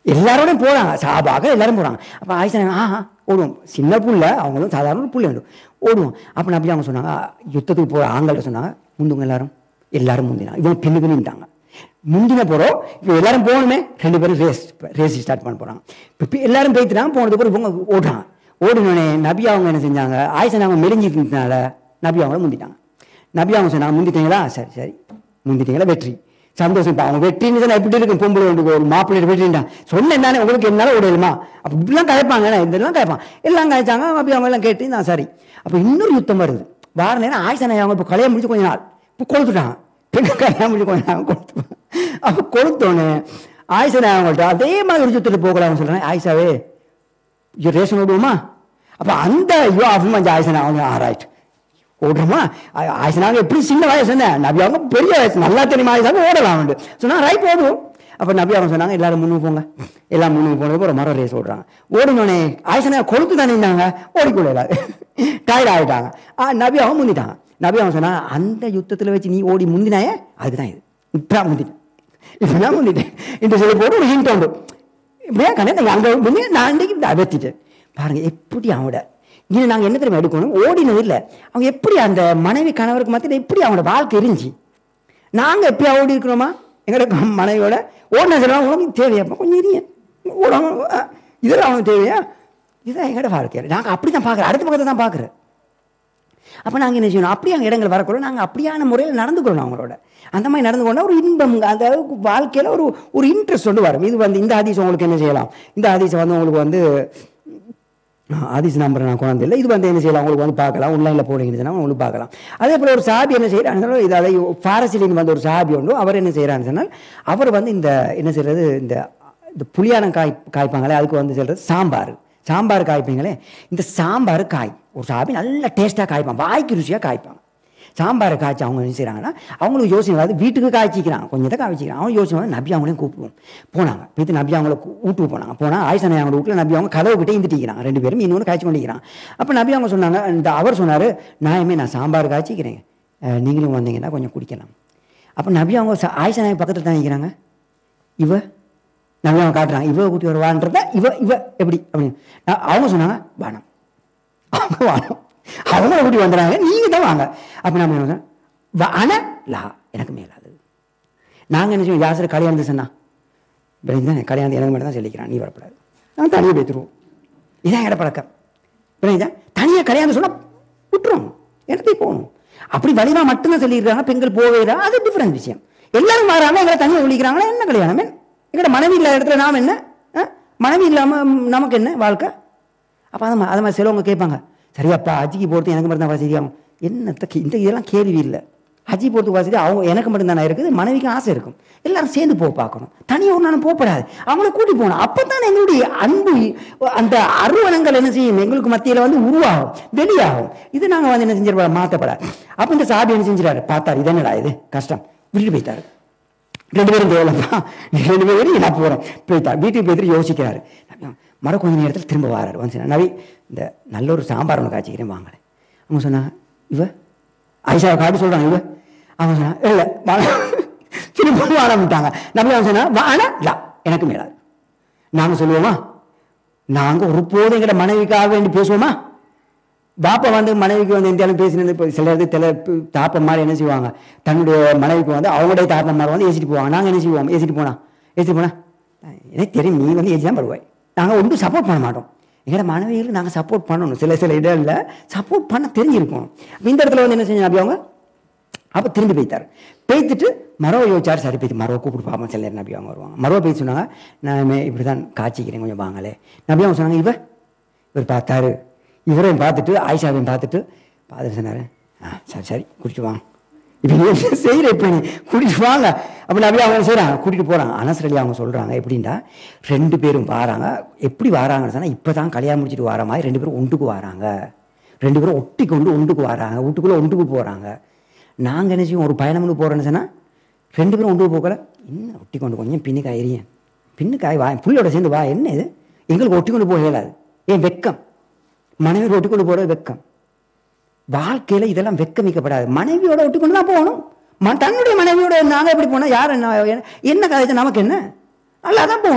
எல்லாரோடையும் போறாங்க சாபாக எல்லாரும் போறாங்க அப்ப ஆயிஷா நாயகம், ஆஹா ஓடுவோம் சின்ன புள்ள அவங்களும் சாதாரண ஒரு புள்ள வேண்டும் ஓடுவோம் அப்ப நபி அவங்க சொன்னாங்க யுத்தத்துக்கு போற ஆண்கள்ட்ட சொன்னாங்க முந்துங்க எல்லாரும் எல்லாரும் முந்தினாங்க இவங்க பின்னுக்கு நின்றாங்க முந்தின போறோம் இப்போ எல்லாரும் போகணுமே ரெண்டு பேரும் ரேஸ் ரேஸ் ஸ்டார்ட் பண்ண போறாங்க இப்போ எல்லாரும் போய்த்துட்டாங்க போனதுக்கு அப்புறம் இவங்க ஓடுறாங்க ஓடினோடனே நபி அவங்க என்ன செஞ்சாங்க ஆயிஷா அவங்க மெலிஞ்சிட்டதுனால நபி அவங்கள முந்திட்டாங்க நபி அவங்க சொன்னாங்க முந்திட்டீங்களா சரி சரி முந்திட்டீங்களா வெற்றி சந்தோஷம் இப்போ அவங்க வெற்றின்னு சொன்னா எப்படி இருக்கும் பொம்பளை ஒன்று ஒரு மாப்பிள்ளை வெற்றிண்டா சொன்னேன் தானே உங்களுக்கு என்னால ஓடலுமா அப்போ இப்படிலாம் கதைப்பாங்க இதெல்லாம் கதைப்பான் எல்லாம் கதைச்சாங்க அப்படி அவங்க எல்லாம் கேட்டு நான் சரி அப்போ இன்னொரு யுத்தம் வருது வார நேரம் ஆயிஷா நாயகம் அவங்க இப்போ கல்யாணம் முடிச்சு கொஞ்ச நாள் இப்போ கொளுத்துட்டாங்க பெண் கல்யாணம் முடிச்சு கொஞ்ச நாள் கொளுத்து அப்போ கொளுத்தோன்னு ஆயிஷா நாயகங்கள்ட்ட அதே மாதிரி ஒரு யுத்தத்தில் போகலாம்னு சொல்றேன் ஆயிஷாவே இது ரேஷன் ஓடுவோமா அப்போ அந்த ஐயோ அப்புறமா இந்த ஆயிஷா நாயகம் ஆராய்ச்சி ஓடுறோமா ஆயிஷனாங்க எப்படி சின்ன வயசு என்ன நபி அவங்க பெரிய வயசு நல்லா தெரியுமா ஆயிஷாங்க ஓடலாம் வந்து சொன்னா ரைட் ஓடுவோம் அப்ப நபி அவங்க சொன்னாங்க எல்லாரும் முன்னுக்கு போங்க எல்லாம் முன்னுக்கு போனதுக்கு ஒரு மரம் ரேஸ் ஓடுறாங்க ஓடுனோடனே ஆயிஷனா கொழுத்து தானே இருந்தாங்க ஓடிக்கொள்ள டயர்ட் ஆகிட்டாங்க ஆ நபி அவங்க முந்திட்டாங்க நபி அவங்க சொன்னாங்க அந்த யுத்தத்தில் வச்சு நீ ஓடி முந்தினாயே அதுக்கு தான் இது இப்போ முந்திட்டேன் இப்போ நான் முந்திட்டேன் இந்த சொல்லி போட்டு ஒரு ஹிண்ட் உண்டு இப்படியே கண்ணே அங்கே முன்னே நான் இன்றைக்கு வெத்திட்டேன் பாருங்க எப்படி அவனோட இங்கே நாங்கள் என்ன தெரியுமா எடுக்கணும் ஓடினது இல்லை அவங்க எப்படி அந்த மனைவி கணவருக்கு மத்தியில் எப்படி அவனோட வாழ்க்கை இருந்துச்சு நாங்கள் எப்படியா ஓடி இருக்கிறோமா எங்களோட மனைவியோட ஓடின சொல்லுவாங்க உனக்கு தேவையாப்பா கொஞ்சம் இருங்க ஓடாம அஹ், இதெல்லாம் அவனுக்கு தேவையா இதுதான் எங்களோட வாழ்க்கை நாங்கள் அப்படி தான் பார்க்குறோம் அடுத்த பக்கத்தை தான் பார்க்குறோம் அப்போ நாங்கள் என்ன செய்யணும் அப்படியே அங்கே இடங்கள் வரக்கூட நாங்கள் அப்படியான முறையில் நடந்துக்கிறோம் அவங்களோட அந்த மாதிரி நடந்து கொண்டா ஒரு இன்பம் அந்த அளவுக்கு வாழ்க்கையில் ஒரு ஒரு இன்ட்ரெஸ்ட் வந்து வரும் இது வந்து இந்த ஹதீஸ் உங்களுக்கு என்ன செய்யலாம் இந்த ஹதீஸை வந்து உங்களுக்கு வந்து ஆதிஸ் நம்பர் நான் கொண்டு இல்லை இது வந்து என்ன செய்யலாம் உங்களுக்கு வந்து பார்க்கலாம் ஆன்லைனில் போனீங்கன்னு சொன்னா உங்களுக்கு பார்க்கலாம் அதே போல் ஒரு சாபி என்ன செய்யறாங்க இது அதை பாரசிலின் வந்து ஒரு சாபி உண்டு அவர் என்ன செய்யறான்னு சொன்னால் அவர் வந்து இந்த என்ன செய்யறது இந்த இந்த புளியானம் காய் காய்ப்பாங்களே அதுக்கு வந்து சொல்றது சாம்பார் சாம்பார் காய்ப்பீங்களே இந்த சாம்பார் காய் ஒரு சாபி நல்ல டேஸ்ட்டாக காய்ப்பான் வாய்க்கு ருசியாக காய்ப்பாங்க சாம்பாரை காய்ச்சி அவங்க என்ன செய்கிறாங்கன்னா அவங்களுக்கு யோசனை வந்து வீட்டுக்கு காய்ச்சிக்கிறாங்க கொஞ்சம் தான் காய்ச்சிக்கிறாங்க அவங்க யோசனை வந்து நபி அவங்களையும் கூப்பிடுவோம் போனாங்க போயிட்டு நபி அவங்கள கூ- வீட்டுக்கு போனாங்க போனால் ஆயிசனை அவங்க வீட்டில் நபி அவங்க கதவு கிட்டே இருந்துட்டிக்கிறாங்க ரெண்டு பேரும் இன்னொன்று காய்ச்சி கொண்டிருக்கிறாங்க அப்போ நபி அவங்க சொன்னாங்க இந்த அவர் சொன்னார் நாயமே நான் சாம்பார் காய்ச்சிக்கிறேன் அஹ், நீங்களும் வந்தீங்கன்னா கொஞ்சம் குடிக்கலாம் அப்போ நபி அவங்க ச- ஆயிஷா நாயகம் பக்கத்தில் தான் நிற்கிறாங்க இவ நபி அவங்க காட்டுறாங்க இவ கூட்டி வருவான்றத இவ இவ எப்படி அப்படின்னு நான் அவங்க சொன்னாங்க வேணாம் அவங்க வாங்க அவங்கள கூட்டி வந்துடுறாங்க நீங்க தான் வாங்க அப்ப நம்ம என்ன சொன்னோம்? ஆனா லா எனக்கு மேலாது நாங்க என்ன செய்வோம் யாசர் கல்யாணம் சொன்னா தானே கல்யாணம் எனக்கு மட்டும் தான் சொல்லிக்கிறான் நீ வரப்படாது நான் தனியாக பேத்துருவோம் இதான் எங்கட பழக்கம் புரியுதா தனியாக கல்யாணம் சொன்னா விட்டுரும் இடத்துக்கு போகணும் அப்படி வலிமா மட்டும்தான் சொல்லியிருக்காங்க பெண்கள் போவே இல்லை அது டிஃப்ரெண்ட் விஷயம் எல்லாரும் வராங்க எங்களை தனியாக சொல்லிக்கிறாங்களா என்ன கல்யாணம் எங்கட மனைவி இல்லாத இடத்துல நாம் என்ன ஆ? மனைவி இல்லாம ம், நமக்கு என்ன வாழ்க்கை அப்போ அதை மா- அதை மாதிரி சிலவங்க கேட்பாங்க சரியாப்பா அஜிக்கு போகிறது எனக்கு மட்டும் தான் வசதியாகும் என்னத்த கே- இந்த இதெல்லாம் கேள்வி இல்லை ஹஜ்ஜி போகிறதுக்கு வசதி அவங்க எனக்கு மட்டும் தானே இருக்குது மனைவிக்கு ஆசை இருக்கும் எல்லாரும் சேர்ந்து போக பார்க்கணும் தனியாக ஒரு நாளும் போகப்படாது அவங்கள கூட்டி போகணும் அப்போ தான் எங்களுடைய அன்பு அந்த அருவணங்கள் என்ன செய்யும் எங்களுக்கு மத்தியில் வந்து உருவாகும் வெளியாகும் இது நாங்கள் வந்து என்ன செஞ்சிருப்போம் மாற்றப்படாது அப்போ இந்த சாபி என்ன செஞ்சிடாரு பார்த்தாரு இது என்னடா இது கஷ்டம் விட்டுட்டு போயிட்டாரு ரெண்டு பேரும் தேவையில்லப்பா ரெண்டு பேரும் நான் போகிறேன் போயிட்டார் வீட்டுக்கு போயிட்டு யோசிக்கிறாரு மறு கொஞ்ச நேரத்தில் திரும்ப வராரு வந்து சொன்னார், நவி இந்த நல்ல ஒரு சாம்பார் ஒன்று காய்ச்சிக்கிறேன் வாங்களேன் அவங்க சொன்னாங்க இவ ஐஷாவை காட்டி சொல்கிறாங்க இவ அவங்க சொன்னா இல்லை திரும்ப வாழமிட்டாங்க நபி அவங்க சொன்னா வானா இல்ல எனக்கு மேலாது நாங்கள் சொல்லுவோமா நாங்கள் ஒரு போதும் எங்கட மனைவிக்காக வேண்டி பேசுவோமா பாப்பா வந்து மனைவிக்கு வந்து எந்த பேசினது இப்போ சில இது சில தாப்பம் மாதிரி என்ன செய்வாங்க தன்னுடைய மனைவிக்கு வந்து அவங்களுடைய தாப்பம் மாதிரி வந்து ஏசிட்டு போவாங்க நாங்கள் என்ன செய்வோம் ஏசிட்டு போனா ஏசிட்டு போனா எனக்கு தெரியும் நீ வந்து ஏசி தான் படுவாய் நாங்கள் ஒன்றும் சப்போர்ட் பண்ண மாட்டோம் எங்களோட மனைவிகளுக்கு நாங்கள் சப்போர்ட் பண்ணணும் சில சில இடங்களில் சப்போர்ட் பண்ண தெரிஞ்சிருக்கணும் அப்ப இந்த இடத்துல வந்து என்ன செஞ்சாங்க அப்படி அவங்க அப்போ திரும்பி போய்த்தார் பேய்த்துட்டு மரவை யோசிச்சார் சரி போய்த்து மரவை கூப்பிட்டு பார்ப்போம் சில நேரம் நபி அவங்க வருவாங்க மரவை போய் சொன்னாங்க நான் இப்படி தான் காய்ச்சிக்கிறேன் கொஞ்சம் வாங்களே நபி அவங்க சொன்னாங்க இவ இவர் பார்த்தாரு இவரையும் பார்த்துட்டு ஆயிஷாவையும் பார்த்துட்டு பார்த்துட்டு சொன்னாரு ஆ சரி சரி குடிச்சு வாங்க இப்போ நீ என்ன செய்கிற இப்போ நீ கூட்டிட்டு வாங்க அப்போ நபி அவங்க என்ன செய்கிறாங்க கூட்டிகிட்டு போகிறாங்க அனசரலி அவங்க சொல்கிறாங்க எப்படின்னா ரெண்டு பேரும் வாராங்க எப்படி வாராங்கன்னு சொன்னால் இப்போ தான் கல்யாணம் முடிச்சிட்டு வர மாதிரி ரெண்டு பேரும் ஒன்றுக்கு வராங்க ரெண்டு பேரும் ஒட்டி கொண்டு ஒன்றுக்கு வராங்க வீட்டுக்குள்ளே ஒன்றுக்கு போகிறாங்க நாங்கள் என்ன செய்வோம் ஒரு பயணம்னு போகிறோன்னு சொன்னால் ரெண்டு பேரும் ஒன்று போகல இன்னும் ஒட்டி கொண்டு கொஞ்சம் பின்னுக்கு ஆயிரியேன் பின்னுக்கு ஆய் வா புள்ளையோட சேர்ந்து வா என்ன இது எங்களுக்கு ஒட்டி கொண்டு போக இயலாது ஏன் வெக்கம் மனைவி ஒட்டி கொண்டு போகிறது வெக்கம் வாழ்க்கையில் இதெல்லாம் வெக்கமிக்கப்படாது மனைவியோட ஒட்டி கொண்டு தான் போகணும் ம தன்னுடைய மனைவியோட நாங்கள் எப்படி போனால் யார் என்ன என்ன கதைச்சு நமக்கு என்ன நல்லா தான் போகணும்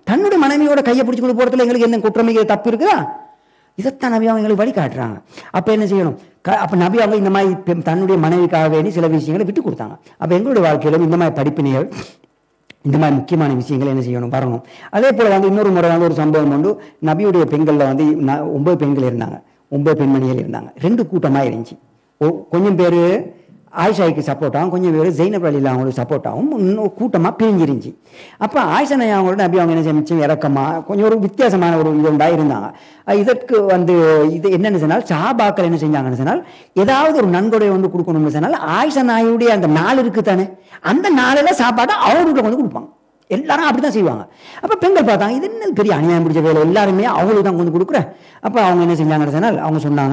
தன்னுடைய மனைவியோட கையை பிடிச்சு கொண்டு போறதுல எங்களுக்கு என்ன குற்றமிக்க தப்பு இருக்குதா இதைத்தான் நபி அவங்க எங்களுக்கு வழி காட்டுறாங்க அப்ப என்ன செய்யணும் க- அப்ப நபி அவங்க இந்த மாதிரி பெ- தன்னுடைய மனைவிக்காக வேண்டி சில விஷயங்களை விட்டு கொடுத்தாங்க அப்ப எங்களுடைய வாழ்க்கையிலும் இந்த மாதிரி படிப்பினைகள் இந்த மாதிரி முக்கியமான விஷயங்கள் என்ன செய்யணும் வரணும் அதே போல வந்து இன்னொரு முறை வந்து ஒரு சம்பவம் உண்டு நபியுடைய பெண்கள்ல வந்து ந- ஒன்பது பெண்கள் இருந்தாங்க ஒன்பது பெண்மணிகள் இருந்தாங்க ரெண்டு கூட்டமா இருந்துச்சு ஒ- கொஞ்சம் பேர் ஆயிஷாய்க்கு சப்போர்ட்டாகவும் கொஞ்சம் பேர் ஜெயினப் அலியில் அவங்களுக்கு சப்போர்ட்டாகவும் இன்னும் கூட்டமாக பிரிஞ்சிருந்துச்சு அப்போ ஆயிஷா நாய் அவங்களோட நபி அவங்க என்ன செஞ்சு இறக்கமாக கொஞ்சம் ஒரு வித்தியாசமான ஒரு இது உண்டா இருந்தாங்க அஹ் இதற்கு வந்து இது என்னன்னு சொன்னால் சஹாபாக்கள் என்ன செஞ்சாங்கன்னு சொன்னால் ஏதாவது ஒரு நன்கொடை வந்து கொடுக்கணும்னு சொன்னால் ஆயிஷா நாயுடைய அந்த நாள் இருக்கு தானே அந்த நாளில் சாப்பாட்டை அவங்க வீட்டில் கொண்டு கொடுப்பாங்க எல்லாரும் அப்படிதான் செய்வாங்க அப்ப பெண்கள் பார்த்தாங்க இது என்ன பெரிய அநியாயம் பிடிச்ச வேலை எல்லாருமே அவங்களுக்கு தான் கொண்டு கொடுக்குறேன் அப்ப அவங்க என்ன செஞ்சாங்கன்னு சொன்னால் அவங்க சொன்னாங்க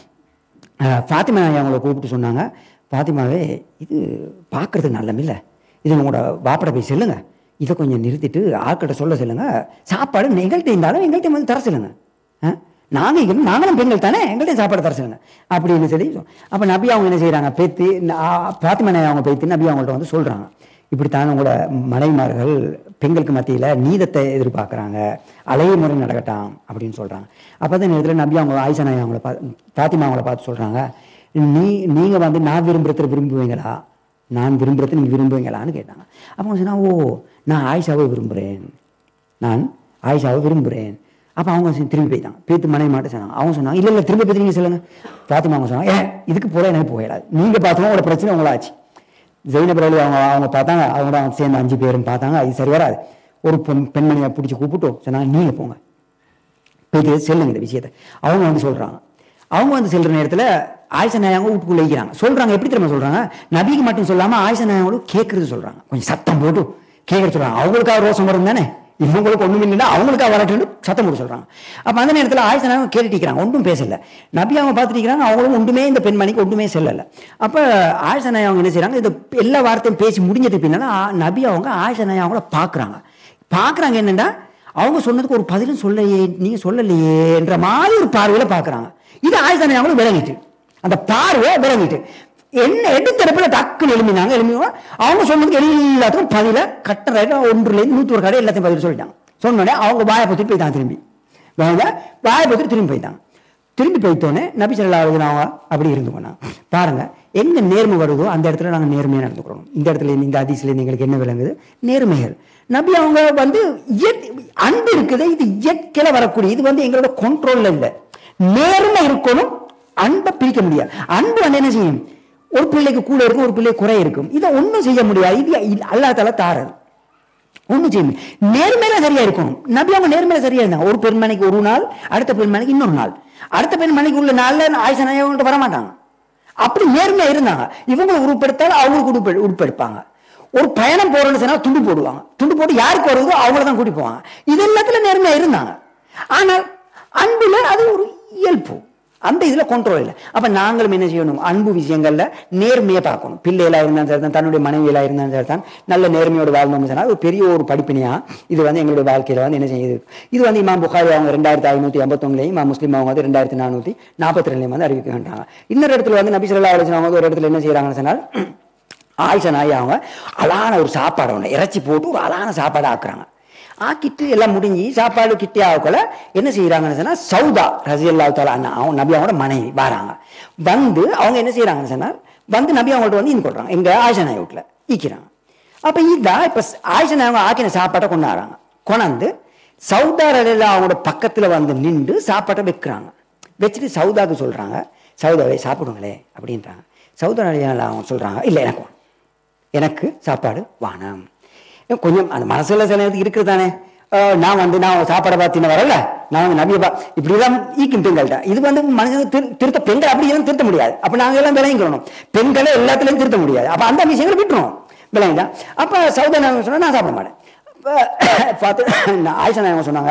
அஹ், ஃபாத்திமா நாயகி அவங்கள கூப்பிட்டு சொன்னாங்க ஃபாத்திமாவே இது பார்க்கறதுக்கு நல்லமில்ல இது உங்களோட வாப்பட போய் சொல்லுங்க இதை கொஞ்சம் நிறுத்திட்டு ஆட்கிட்ட சொல்ல சொல்லுங்க சாப்பாடு எங்கள்கிட்ட இருந்தாலும் எங்கள்கிட்ட வந்து தர சொல்லுங்க அஹ், நாங்க இங்க நாங்களும் பெண்கள் தானே எங்கள்கிட்ட சாப்பாடு தர சொல்லுங்க அப்படின்னு சொல்லி அப்ப நபி அவங்க என்ன செய்றாங்க பேத்து பாத்திமா நாயகி அவங்க பேத்து நபி அவங்கள்ட்ட வந்து சொல்றாங்க இப்படித்தான் உங்களோட மனைவிமார்கள் பெண்களுக்கு மத்தியில நீதத்தை எதிர்பார்க்கறாங்க அலைய முறை நடக்கட்டாம் அப்படின்னு சொல்றாங்க அப்பதான் நேரத்தில் நபி அவங்க ஆயிஷா நாயகி அவங்கள பார்த்து பாத்திமா அவங்கள பார்த்து சொல்றாங்க நீ நீங்க வந்து நான் விரும்புறத விரும்புவீங்களா நான் விரும்புறத நீங்க விரும்புவீங்களான்னு கேட்டாங்க அப்ப அவங்க சொன்னா ஓ நான் ஆயிஷாவை விரும்புறேன் நான் ஆயிஷாவை விரும்புகிறேன் அப்போ அவங்க சரி திரும்பி போயிட்டாங்க பேத்து மனைவி மாட்ட சொன்னாங்க அவங்க சொன்னாங்க இல்லை இல்லை திரும்ப பேத்து நீங்கள் சொல்லுங்க பாத்திமா அவங்க சொன்னாங்க ஏ இதுக்கு போல எனக்கு போயிடாது நீங்கள் பார்த்தோம் உங்களோட பிரச்சனை உங்களாச்சு ஜெயினப் அலி அவங்க அவங்க பார்த்தாங்க அவங்களோட சேர்ந்து அஞ்சு பேரும் பார்த்தாங்க அது சரி வராது ஒரு பெண் பெண்மணியை பிடிச்சி கூப்பிட்டோம் சொன்னாங்க நீங்கள் போங்க போயிட்டு செல்லுங்க இந்த விஷயத்தை அவங்க வந்து சொல்றாங்க அவங்க வந்து செல்ற நேரத்துல ஆயிஷா நாயகம் வீட்டுக்குள்ள வைக்கிறாங்க சொல்றாங்க எப்படி தெரியுமா சொல்றாங்க நபிக்கு மட்டும் சொல்லாம ஆயிஷா நாயகம் கேட்கறது சொல்றாங்க கொஞ்சம் சத்தம் போட்டு கேட்கறது சொல்றாங்க அவங்களுக்காக ரோசம் வரும் தானே இவங்களுக்கு ஒண்ணும் இல்லைன்னா அவங்களுக்காக வரட்டுன்னு சத்தம் போட்டு சொல்றாங்க அப்ப அந்த நேரத்துல ஆயிஷா நாயகம் கேட்டுக்கிறாங்க ஒன்றும் பேசல நபி அவங்க பார்த்துட்டு அவங்களும் ஒன்றுமே இந்த பெண்மணிக்கு ஒன்றுமே சொல்லல அப்ப ஆயிஷா நாயகம் என்ன செய்றாங்க இந்த எல்லா வார்த்தையும் பேசி முடிஞ்சது பின்னால ஆ- நபி அவங்க ஆயிஷா நாயகம் அவங்கள பாக்குறாங்க பாக்குறாங்க என்னன்னா அவங்க சொன்னதுக்கு ஒரு பதிலும் சொல்லலையே நீங்க சொல்லலையேன்ற மாதிரி ஒரு பார்வையில பாக்குறாங்க இது ஆயுதனை அவங்களும் விளங்கிட்டு அந்த பார்வை விளங்கிட்டு என்ன எடுத்தரப்புல டக்குன்னு எழுமினாங்க எழுமினோம் அவங்க சொன்னதுக்கு எல்லாத்துக்கும் பதில கட்ட ரைட்டா ஒன்றுல இருந்து நூத்தி ஒரு கடை எல்லாத்தையும் பதில் சொல்லிட்டாங்க சொன்ன உடனே அவங்க வாயை பத்திட்டு போயிட்டாங்க திரும்பி வாங்க வாயை பத்திட்டு திரும்பி போயிட்டாங்க திரும்பி போயிட்டோன்னே நபி சொல்லா அவங்க அப்படி இருந்து போனாங்க பாருங்க எங்க நேர்மை வருதோ அந்த இடத்துல நாங்க நேர்மையா நடந்துக்கிறோம் இந்த இடத்துல இருந்து, இந்த அதிசல இருந்து எங்களுக்கு என்ன விளங்குது நேர்மைகள் நபி அவங்க வந்து இயற்- அன்பு இருக்குது இது இயற்கையில வரக்கூடிய இது வந்து எங்களோட கண்ட்ரோல்ல இல்லை நேர்மை இருக்கணும் அன்பை பிரிக்க முடியாது அன்பு வந்து என்ன செய்யும் ஒரு பிள்ளைக்கு கூட இருக்கும் ஒரு பிள்ளை குறை இருக்கும் இதை ஒண்ணும் செய்ய முடியாது இது அல்லா தலா தாரது ஒண்ணும் செய்ய முடியும் நேர்மையில சரியா இருக்கணும் நபி அவங்க நேர்மையில சரியா இருந்தாங்க ஒரு பெண்மணிக்கு ஒரு நாள் அடுத்த பெண்மணிக்கு இன்னொரு நாள் அடுத்த பெண்மணிக்கு உள்ள நாள்ல ஆயுச நாயகங்கள்ட்ட வர மாட்டாங்க அப்படி நேர்மையா இருந்தாங்க இவங்களை உருப்படுத்தாலும் அவங்களுக்கு உருப்பெ உருப்பெடுப்பாங்க ஒரு பயணம் போறோம்னு சொன்னா துண்டு போடுவாங்க துண்டு போட்டு யாருக்கு வருதோ அவங்கள தான் கூட்டி போவாங்க இது எல்லாத்துல நேர்மையா இருந்தாங்க ஆனால் அன்புல அது ஒரு இயல்பு அந்த இதுல கண்ட்ரோல் இல்லை அப்ப நாங்களும் என்ன செய்யணும் அன்பு விஷயங்கள்ல நேர்மையை பார்க்கணும் பிள்ளைகளா இருந்தாலும் சரி தான் தன்னுடைய மனைவிகளா இருந்தாலும் சரி தான் நல்ல நேர்மையோட வாழணும்னு சொன்னா ஒரு பெரிய ஒரு படிப்பினையா இது வந்து எங்களுடைய வாழ்க்கையில வந்து என்ன செய்யுது இது வந்து இமாம் புகாரி அவங்க ரெண்டாயிரத்தி ஐநூத்தி ஐம்பத்தொன்னுலையும் இமாம் முஸ்லீம் அவங்க வந்து ரெண்டாயிரத்தி நானூத்தி நாற்பத்தி ரெண்டுலையும் வந்து அறிவிக்கின்றாங்க இன்னொரு இடத்துல வந்து நபி சொல்லா அலிஸ்லாம் அவங்க வந்து ஒரு இடத்துல என்ன செய்யறாங்கன்னு சொன்னால் ஆயிஷா நாய் அவங்க அழகான ஒரு சாப்பாடு ஒன்று இறைச்சி போட்டு ஒரு அழகான சாப்பாடு ஆக்குறாங்க ஆக்கிட்டு எல்லாம் முடிஞ்சு சாப்பாடு கிட்டே ஆகக்குள்ள என்ன செய்யறாங்கன்னு சொன்னா சௌதா ரசி அல்லா தாலா அவங்க நபி அவங்களோட மனைவி வராங்க வந்து அவங்க என்ன செய்யறாங்கன்னு சொன்னால் வந்து நபி அவங்கள்ட்ட வந்து இன் கொள்றாங்க எங்க ஆயிஷா நாய் வீட்டுல ஈக்கிறாங்க அப்ப இதான் இப்ப ஆயிஷா நாய் அவங்க ஆக்கின சாப்பாட்டை கொண்டாடுறாங்க கொண்டாந்து சௌதா ரலியல்லாஹு அவங்களோட பக்கத்துல வந்து நின்று சாப்பாட்டை வைக்கிறாங்க வச்சுட்டு சௌதாக்கு சொல்றாங்க சௌதாவை சாப்பிடுங்களே அப்படின்றாங்க சௌதா ரலியல்லாஹு அவங்க சொல்றாங்க இல்ல எனக்கு வேணும். எனக்கு சாப்பாடு வானம் கொஞ்சம் அந்த மனசுல சில நேரத்துக்கு இருக்குது தானே அஹ் நான் வந்து நான் சாப்பாடை பார்த்து வரல நான் வந்து நபியை பா இப்படிதான் ஈக்கும் பெண்கள்ட்ட இது வந்து மனுஷன் திரு திருத்த பெண்கள் அப்படி எல்லாம் திருத்த முடியாது அப்ப நாங்க எல்லாம் விளங்கிக்கணும் பெண்களை எல்லாத்துலயும் திருத்த முடியாது அப்ப அந்த விஷயங்களை விட்டுரும் விளங்கிட்டா அப்ப சௌதா நாயகம் சொன்னா நான் சாப்பிட மாட்டேன் அப்ப பார்த்து நான் ஆயிஷா நாயகம் சொன்னாங்க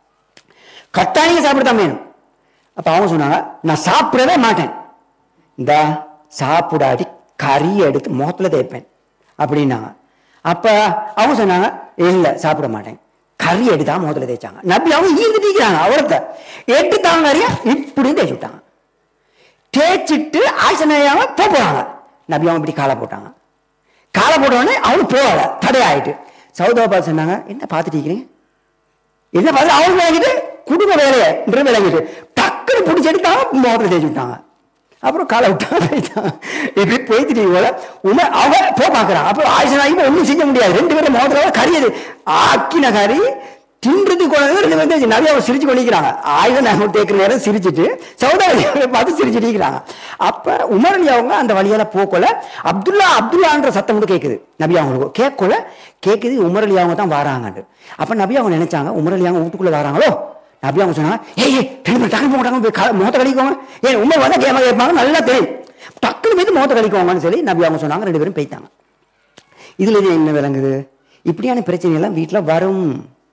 கட்டாயம் சாப்பிடத்தான் வேணும் அப்ப அவங்க சொன்னாங்க நான் சாப்பிடவே மாட்டேன் இந்த சாப்பிடாடி கறி எடுத்து முகத்துல தேய்ப்பேன் அப்படின்னாங்க அப்ப அவங்க சொன்னாங்க இல்ல சாப்பிட மாட்டேன் கறி எடுத்தா முகத்துல தேய்ச்சாங்க நபி அவங்க ஈர்ந்து தீக்கிறாங்க அவரத்தை எட்டு தாங்க கறியா இப்படியும் தேய்ச்சி விட்டாங்க தேய்ச்சிட்டு ஆசனையாம போக போறாங்க நபி அவங்க இப்படி காலை போட்டாங்க காலை போட்ட உடனே அவனு போகல தடையாயிட்டு சௌதாபாத் சொன்னாங்க என்ன பார்த்துட்டு இருக்கிறீங்க என்ன பார்த்து அவங்க வாங்கிட்டு குடும்ப வேலையை என்று விளங்கிட்டு டக்குன்னு பிடிச்சி எடுத்தாங்க மோட்டர் தேய்ச்சி விட்டாங்க அப்புறம் காலை விட்டாங்க போயிட்டாங்க இப்படி போய்த்துட்டு போல உண்மை அவங்க போ பார்க்குறான் அப்புறம் ஆயுஷன் ஆகி ஒன்றும் செய்ய முடியாது ரெண்டு பேரும் மோதிரம் கறியது ஆக்கின கறி தின்றதுக்கு கொண்டு ரெண்டு பேரும் நிறைய அவங்க சிரிச்சு கொண்டிருக்கிறாங்க ஆயுதம் நாங்கள் தேக்கிற நேரம் சிரிச்சிட்டு சௌதாரியை பார்த்து சிரிச்சுட்டு இருக்கிறாங்க அப்ப உமர் அலி அவங்க அந்த வழியால போக்கல அப்துல்லா அப்துல்லான்ற சத்தம் மட்டும் கேட்குது நபி அவங்களுக்கு கேட்கல கேட்குது உமர் அலி அவங்க தான் வராங்கன்னு அப்ப நபி அவங்க நினைச்சாங்க உமர் அலி அவங்க வீட்டுக்குள்ள வராங்களோ நபி அவங்க சொன்னாங்க ஏய் ஏய் ரெண்டு பேரும் டக்குனு போட்டாங்க போய் கா- முகத்தை கழிக்கோங்க ஏன் உண்மை வந்தா கேம கேட்பாங்க நல்லா தெரியும் டக்குனு போய் முகத்தை கழிக்கோங்கன்னு சொல்லி நபி அவங்க சொன்னாங்க ரெண்டு பேரும் போய்த்தாங்க இதுல இது என்ன விளங்குது இப்படியான பிரச்சனை எல்லாம் வீட்டுல வரும்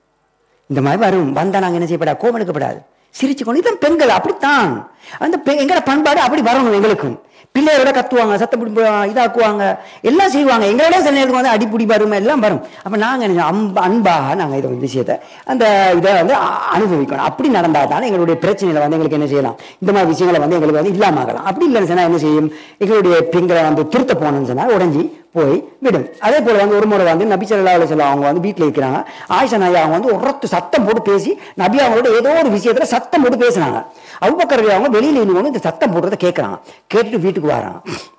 இந்த மாதிரி வரும் வந்தா நாங்க என்ன செய்யப்படாது கோபம் எடுக்கப்படாது சிரிச்சு கொண்டு இதான் பெண்கள் அப்படித்தான் அந்த பெ- எங்கட பண்பாடு அப்படி வரணும் எங்களுக்கும் பிள்ளையோட கத்துவாங்க சத்தம் பிடி இதாக்குவாங்க எல்லாம் செய்வாங்க எங்களோட சில நேரத்துக்கு வந்து அடிப்பிடி வரும் எல்லாம் வரும் அப்ப நாங்க என்ன அன்ப அன்பாக நாங்க இதை வந்து விஷயத்தை அந்த இதை வந்து அ- அனுபவிக்கணும் அப்படி நடந்தா தான் எங்களுடைய பிரச்சனைகளை வந்து எங்களுக்கு என்ன செய்யலாம் இந்த மாதிரி விஷயங்களை வந்து எங்களுக்கு வந்து இல்லாம ஆகலாம் அப்படி இல்லைன்னு சொன்னா என்ன செய்யும் எங்களுடைய பெண்களை வந்து திருத்த போகணும்னு சொன்னா உடஞ்சி போய் விடும் அதே போல வந்து ஒரு முறை வந்து நபி ஸல்லல்லாஹு அலைஹி வஸல்லம் அவங்க வந்து வீட்டில் இருக்கிறாங்க ஆயிஷா நாயா அவங்க வந்து உரத்து சத்தம் போட்டு பேசி நபி அவங்களோட ஏதோ ஒரு விஷயத்துல சத்தம் போட்டு பேசுனாங்க அபூபக்கர் ரலி அவங்க வெளியில இருந்து இந்த சத்தம் போடுறத கேட்கறாங்க கேட்டுட்டு வீட்டுக்கு வராங்க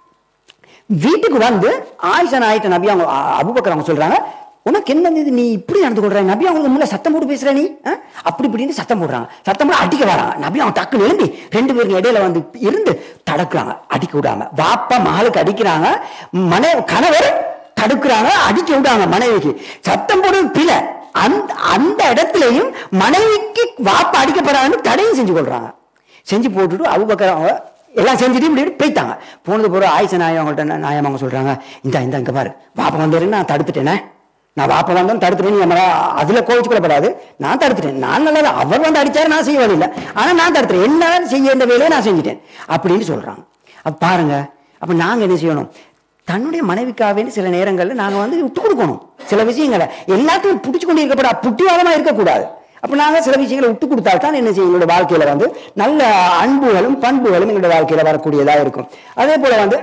வீட்டுக்கு வந்து ஆயிஷா நாயிட்ட நபி அவங்க அ- அபூபக்கர் அவங்க சொல்றாங்க உனக்கு என்ன இது நீ இப்படி நடந்து கொள்ற நபி அவங்களுக்கு முன்ன சத்தம் போட்டு பேசுற நீ ஆ? அப்படி இப்படின்னு சத்தம் போடுறாங்க சத்தம் போட்டு அடிக்க வராங்க நபி அவங்க டக்குன்னு எழும்பி ரெண்டு பேருக்கு இடையில வந்து இருந்து தடுக்கிறாங்க அடிக்க விடாம வாப்பா மகளுக்கு அடிக்கிறாங்க மனை கணவர் தடுக்கிறாங்க அடிக்க விடாங்க மனைவிக்கு சத்தம் போடுறது பிழை அந்த அந்த இடத்துலயும் மனைவிக்கு வாப்பா அடிக்கப்படாதுன்னு தடையும் செஞ்சு கொள்றாங்க செஞ்சு போட்டுட்டு அபுபக்கர் அவங்க எல்லாம் செஞ்சுட்டு இப்படி இப்படி போயிட்டாங்க போனது போற ஆயிஷா நாயம் அவங்கள்ட்ட நாயம் அவங்க சொல்றாங்க இந்த இந்த இங்க பாரு வாப்பா வந்தாரு நான் தடுத்துட்டேனே நான் வாப்பா வந்தோம் தடுத்துட்டேன் நீ நம்மள அதுல கோவிச்சு கொள்ளப்படாது நான் தடுத்துட்டேன் நான் நல்லா அவர் வந்து அடிச்சாரு நான் செய்ய வேண்டியதில்லை ஆனா நான் தடுத்துட்டேன் என்னால செய்ய வேண்டிய வேலையை நான் செஞ்சுட்டேன் அப்படின்னு சொல்றாங்க அப்ப பாருங்க அப்ப நாங்க என்ன செய்யணும் தன்னுடைய மனைவிக்காக வேண்டி சில நேரங்கள்ல நாங்க வந்து விட்டு கொடுக்கணும் சில விஷயங்களை எல்லாத்தையும் பிடிச்சு கொண்டு இருக்கப்படா புட்டிவாதமா இருக்கக்கூடாது அப்ப நாங்க சில விஷயங்களை விட்டு கொடுத்தா தான் என்ன செய்யும் எங்களோட வாழ்க்கையில வந்து நல்ல அன்புகளும் பண்புகளும் எங்களோட வாழ்க்கையில வரக்கூடியதா இருக்கும் அதே போல வந்து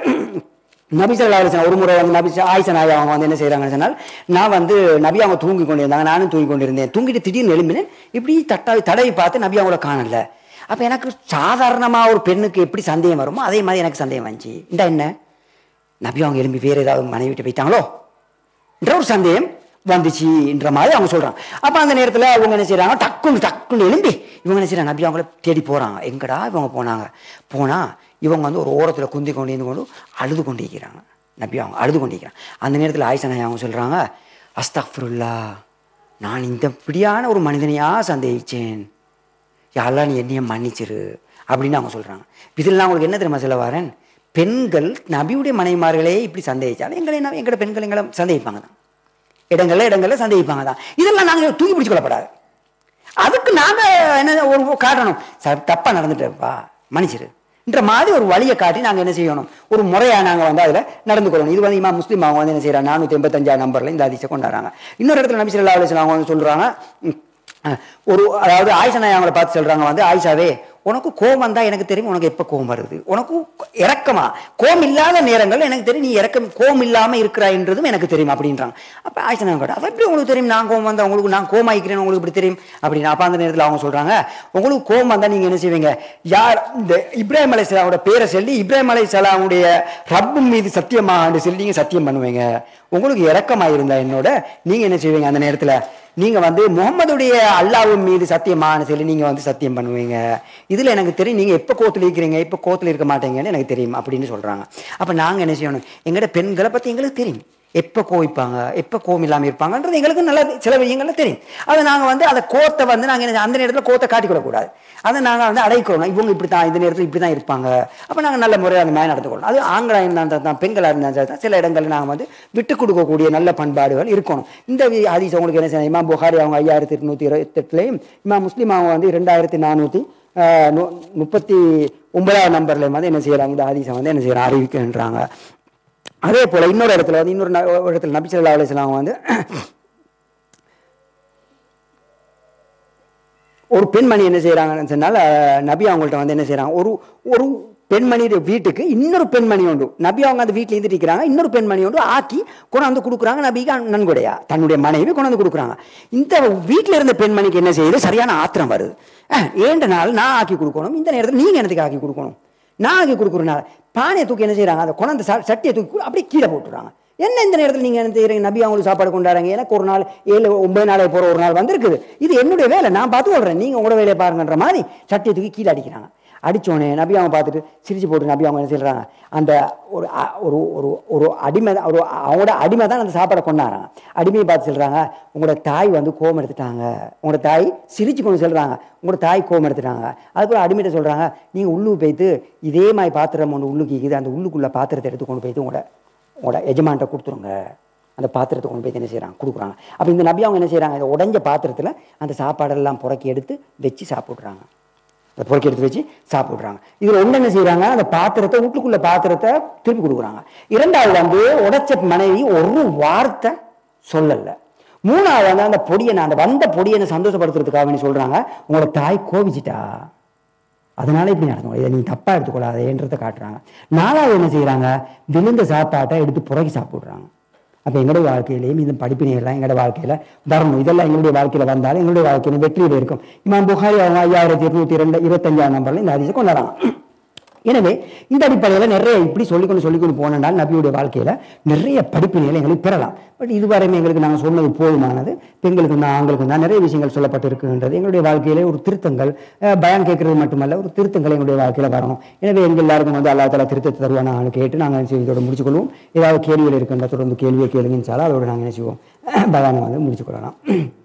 நபி ஸல்லல்லாஹு அலைஹி வஸல்லம் ஒரு முறை வந்து நபி ஸ- ஆயிஷா நாயகி அவங்க வந்து என்ன செய்றாங்கன்னு சொன்னால் நான் வந்து நபி அவங்க தூங்கி கொண்டிருந்தாங்க நானும் தூங்கி கொண்டிருந்தேன் தூங்கிட்டு திடீர்னு எழும்பினேன் இப்படி தட்டா தடவி பார்த்து நபி அவங்கள காணல அப்ப எனக்கு சாதாரணமா ஒரு பெண்ணுக்கு எப்படி சந்தேகம் வருமோ அதே மாதிரி எனக்கு சந்தேகம் வந்துச்சு இந்த என்ன நபி அவங்க எழும்பி வேற ஏதாவது மனைவி விட்டு போயிட்டாங்களோ என்ற ஒரு சந்தேகம் வந்துச்சுன்ற மாதிரி அவங்க சொல்றாங்க அப்ப அந்த நேரத்துல அவங்க என்ன செய்றாங்க டக்குன்னு டக்குன்னு எழும்பி இவங்க என்ன செய்றாங்க நபி அவங்கள தேடி போறாங்க எங்கடா இவங்க போனாங்க போனா இவங்க வந்து ஒரு ஓரத்துல குந்தி கொண்டு இருந்து கொண்டு அழுது கொண்டு இருக்கிறாங்க நபி அவங்க அழுது கொண்டு இருக்கிறாங்க அந்த நேரத்துல ஆயிஷா நாயகி அவங்க சொல்றாங்க அஸ்தக்ஃபிருல்லா நான் இந்த இப்படியான ஒரு மனிதனையா சந்தேகிச்சேன் யாரெல்லாம் நீ என்னைய மன்னிச்சிரு அப்படின்னு அவங்க சொல்றாங்க இதில் நான் உங்களுக்கு என்ன தெரியுமா சொல்ல வரேன் பெண்கள் நபியுடைய மனைவிமார்களே இப்படி சந்தேகிச்சாலும் எங்களை என்ன- எங்களோட பெண்கள் எங்களை சந்தேகிப்பாங்க தான் இடங்கள்ல இடங்கள்ல சந்தேகிப்பாங்க தான் இதெல்லாம் நாங்க தூக்கி பிடிச்சு கொள்ளப்படாது அதுக்கு நாங்க என்ன ஒரு காட்டணும் சார் தப்பா நடந்துட்டேப்பா மன்னிச்சிரு என்ற மாதிரி ஒரு வழியை காட்டி நாங்க என்ன செய்யணும் ஒரு முறையா நாங்க வந்து அதுல நடந்து கொள்ளணும் இது வந்து இமாம் முஸ்லீம் அவங்க வந்து என்ன செய்யறாங்க நானூத்தி எண்பத்தஞ்சாம் நம்பர்ல இந்த அதிசயம் கொண்டாடுறாங்க இன்னொரு இடத்துல நபி ஸல்லல்லாஹு அலைஹி வஸல்லம் அவங்க வந்து சொல்றாங்க ம், அஹ், ஒரு அதாவது ஆயிஷா நாய் அவங்கள பார்த்து சொல்றாங்க வந்து ஆயிஷாவே உனக்கு கோபம் தான் எனக்கு தெரியும் உனக்கு எப்ப கோபம் வருது உனக்கு இறக்கமா கோபம் இல்லாத நேரங்கள் எனக்கு தெரியும் நீ இறக்கம் கோபம் இல்லாம இருக்கிறாய்ன்றதும் எனக்கு தெரியும் அப்படின்றாங்க அப்ப ஆயிஷா நாய் கேட்டா அது எப்படி உங்களுக்கு தெரியும் நான் கோபம் வந்தா உங்களுக்கு நான் கோமாயிக்கிறேன் உங்களுக்கு இப்படி தெரியும் அப்படின்னு அப்ப அந்த நேரத்துல அவங்க சொல்றாங்க உங்களுக்கு கோபம் வந்தா நீங்க என்ன செய்வீங்க யார் இந்த இப்ராஹிம் அலை சலாமோட பேரை சொல்லி இப்ராஹிம் அலை சலாமுடைய ரப்பு மீது சத்தியமாக சொல்லி நீங்க சத்தியம் பண்ணுவீங்க உங்களுக்கு இறக்கமா இருந்தா என்னோட நீங்க என்ன செய்வீங்க அந்த நேரத்துல நீங்க வந்து முகம்மதுடைய அல்லாஹ்வின் மீது சத்தியமான சொல்லி நீங்க வந்து சத்தியம் பண்ணுவீங்க இதுல எனக்கு தெரியும் நீங்க எப்ப கோத்துல இருக்கிறீங்க எப்ப கோத்துல இருக்க மாட்டீங்கன்னு எனக்கு தெரியும் அப்படின்னு சொல்றாங்க அப்ப நாங்க என்ன செய்யணும் எங்கட பெண்களை பத்தி எங்களுக்கு தெரியும் எப்ப கோவிப்பாங்க எப்ப கோவம் இல்லாம இருப்பாங்கன்றது எங்களுக்கு நல்ல சில விஷயங்கள்ல தெரியும் அதை நாங்க வந்து அந்த கோத்தை வந்து நாங்க என்ன- அந்த நேரத்துல கோத்தை காட்டிக்கூடாது அதை நாங்க வந்து அடைக்கிறோம் இவங்க இப்படி தான் இந்த நேரத்துல இப்படி தான் இருப்பாங்க அப்ப நாங்க நல்ல முறையாக அந்த மாதிரி நடந்துக்கணும் அது ஆண்களா இருந்தா தான் பெண்களா இருந்தா தான் சில இடங்கள்ல நாங்க வந்து விட்டு கொடுக்கக்கூடிய நல்ல பண்பாடுகள் இருக்கணும் இந்த ஹதீஸ் உங்களுக்கு என்ன செய்யணும் இமாம் புகாரி அவங்க ஐயாயிரத்தி எட்நூத்தி இருபத்தெட்டுலையும் இமாம் முஸ்லீம் அவங்க வந்து ரெண்டாயிரத்தி நானூத்தி ஆஹ், நு- முப்பத்தி ஒன்பதாவது நம்பர்ல வந்து என்ன செய்யறாங்க இந்த ஹதீஸை வந்து என்ன செய்யறாங்க அறிவிக்கின்றாங்க அதே போல இன்னொரு இடத்துல வந்து இன்னொரு ந- ஒரு இடத்துல நபி ஸல்லல்லாஹு அலைஹி வஸல்லம் வந்து ஒரு பெண்மணி என்ன செய்றாங்கன்னு சொன்னால் அஹ், நபி அவங்கள்ட்ட வந்து என்ன செய்றாங்க ஒரு ஒரு பெண்மணி வீட்டுக்கு இன்னொரு பெண்மணி உண்டு நபி அவங்க அந்த வீட்டில் இருந்துட்டு இருக்கிறாங்க இன்னொரு பெண்மணி உண்டு ஆக்கி கொண்டாந்து கொடுக்குறாங்க நபிக்கு நன்கொடையா தன்னுடைய மனைவி கொண்டாந்து கொடுக்குறாங்க இந்த வீட்டில் இருந்த பெண்மணிக்கு என்ன செய்யுது சரியான ஆத்திரம் வருது அஹ், ஏண்ட நாள் நான் ஆக்கி கொடுக்கணும் இந்த நேரத்தில் நீங்க எனக்கு ஆக்கி கொடுக்கணும் நான் ஆக்கி கொடுக்குறனால பானையை தூக்கி என்ன செய்றாங்க அதை கொண்டாந்து ச- சட்டியை தூக்கி அப்படியே கீழே போட்டுறாங்க என்ன இந்த நேரத்தில் நீங்க என்ன செய்யறீங்க நபி அவங்களுக்கு சாப்பாடு கொண்டாடுறாங்க எனக்கு ஒரு நாள் ஏழு ஒன்பது நாளை போற ஒரு நாள் வந்திருக்குது இது என்னுடைய வேலை நான் பார்த்து கொள்றேன் நீங்க உங்களோட வேலையை பாருங்கன்ற மாதிரி சட்டியை தூக்கி கீழே அடிக்கிறாங்க அடிச்சோடனே நபி அவங்க பார்த்துட்டு சிரிச்சு போட்டு நபி அவங்க என்ன செய்றாங்க அந்த ஒரு அ- ஒரு ஒரு ஒரு அடிமை தான் ஒரு அவங்களோட அடிமை தான் அந்த சாப்பாடை கொண்டாடுறாங்க அடிமையை பார்த்து சொல்றாங்க உங்களோட தாய் வந்து கோவம் எடுத்துட்டாங்க உங்களோட தாய் சிரிச்சு கொண்டு சொல்றாங்க உங்களோட தாய் கோவம் எடுத்துட்டாங்க அதுக்கப்புறம் அடிமைட்ட சொல்றாங்க நீங்க உள்ளுக்கு போய்த்து இதே மாதிரி பாத்திரம் ஒன்று உள்ளுக்கு இருக்குது அந்த உள்ளுக்குள்ள பாத்திரத்தை எடுத்து கொண்டு போய்த்து உங்களோட உங்களோட எஜமான்ட்ட கொடுத்துருங்க அந்த பாத்திரத்தை கொண்டு போய் என்ன செய்றாங்க கொடுக்குறாங்க அப்போ இந்த நபி அவங்க என்ன செய்றாங்க இந்த உடைஞ்ச பாத்திரத்தில் அந்த சாப்பாடெல்லாம் புறக்கி எடுத்து வச்சு சாப்பிட்றாங்க அதை புறக்கி எடுத்து வச்சு சாப்பிட்றாங்க இதில் ஒன்று என்ன செய்றாங்க அந்த பாத்திரத்தை வீட்டுக்குள்ள பாத்திரத்தை திருப்பி கொடுக்குறாங்க இரண்டாவது வந்து உடைச்ச மனைவி ஒரு வார்த்தை சொல்லலை மூணாவது வந்து அந்த பொடியை அந்த வந்த பொடியை சந்தோஷப்படுத்துறதுக்காக வேண்டி சொல்றாங்க உங்களோட தாய் கோவிச்சிட்டா அதனால இப்படி நடக்கும் இதை நீ தப்பா எடுத்துக்கொள்ளாதேன்றதை காட்டுறாங்க நாலாவது என்ன செய்றாங்க விழுந்த சாப்பாட்டை எடுத்து புறக்கி சாப்பிடுறாங்க அப்ப எங்களுடைய வாழ்க்கையிலையும் இந்த படிப்பினை எல்லாம் எங்களோட வாழ்க்கையில வரணும் இதெல்லாம் எங்களுடைய வாழ்க்கையில வந்தாலும் எங்களுடைய வாழ்க்கையில வெற்றியில் இருக்கும் இமாம் புகாரி அவங்க ஐயாயிரத்தி இருநூத்தி ரெண்டு இருபத்தஞ்சாம் நம்பர்ல இந்த அதிசயம் கொண்டாடுறாங்க எனவே இந்த அடிப்படையில் நிறைய இப்படி சொல்லிக்கொண்டு சொல்லிக்கொண்டு போனால் நபியுடைய வாழ்க்கையில நிறைய படிப்பினைகளை எங்களுக்கு பெறலாம் பட் இதுவரையுமே எங்களுக்கு நாங்கள் சொன்னது போதுமானது பெண்களுக்கு தான் ஆண்களுக்கு தான் நிறைய விஷயங்கள் சொல்லப்பட்டிருக்குன்றது எங்களுடைய வாழ்க்கையில ஒரு திருத்தங்கள் அஹ், பயான் கேட்கறது மட்டுமல்ல ஒரு திருத்தங்கள் எங்களுடைய வாழ்க்கையில வரணும் எனவே எங்கள் எல்லாருக்கும் வந்து அல்லா தாலா திருத்தத்தை தருவானான்னு கேட்டு நாங்கள் என்ன செய்வோம், இதோட முடிச்சுக்கொள்வோம் ஏதாவது கேள்விகள் இருக்கின்ற தொடர்ந்து கேள்வியை கேளுங்கன்னு சாலா அதோட நாங்கள் என்ன செய்வோம் பயானை வந்து முடிச்சுக்கொள்ளலாம்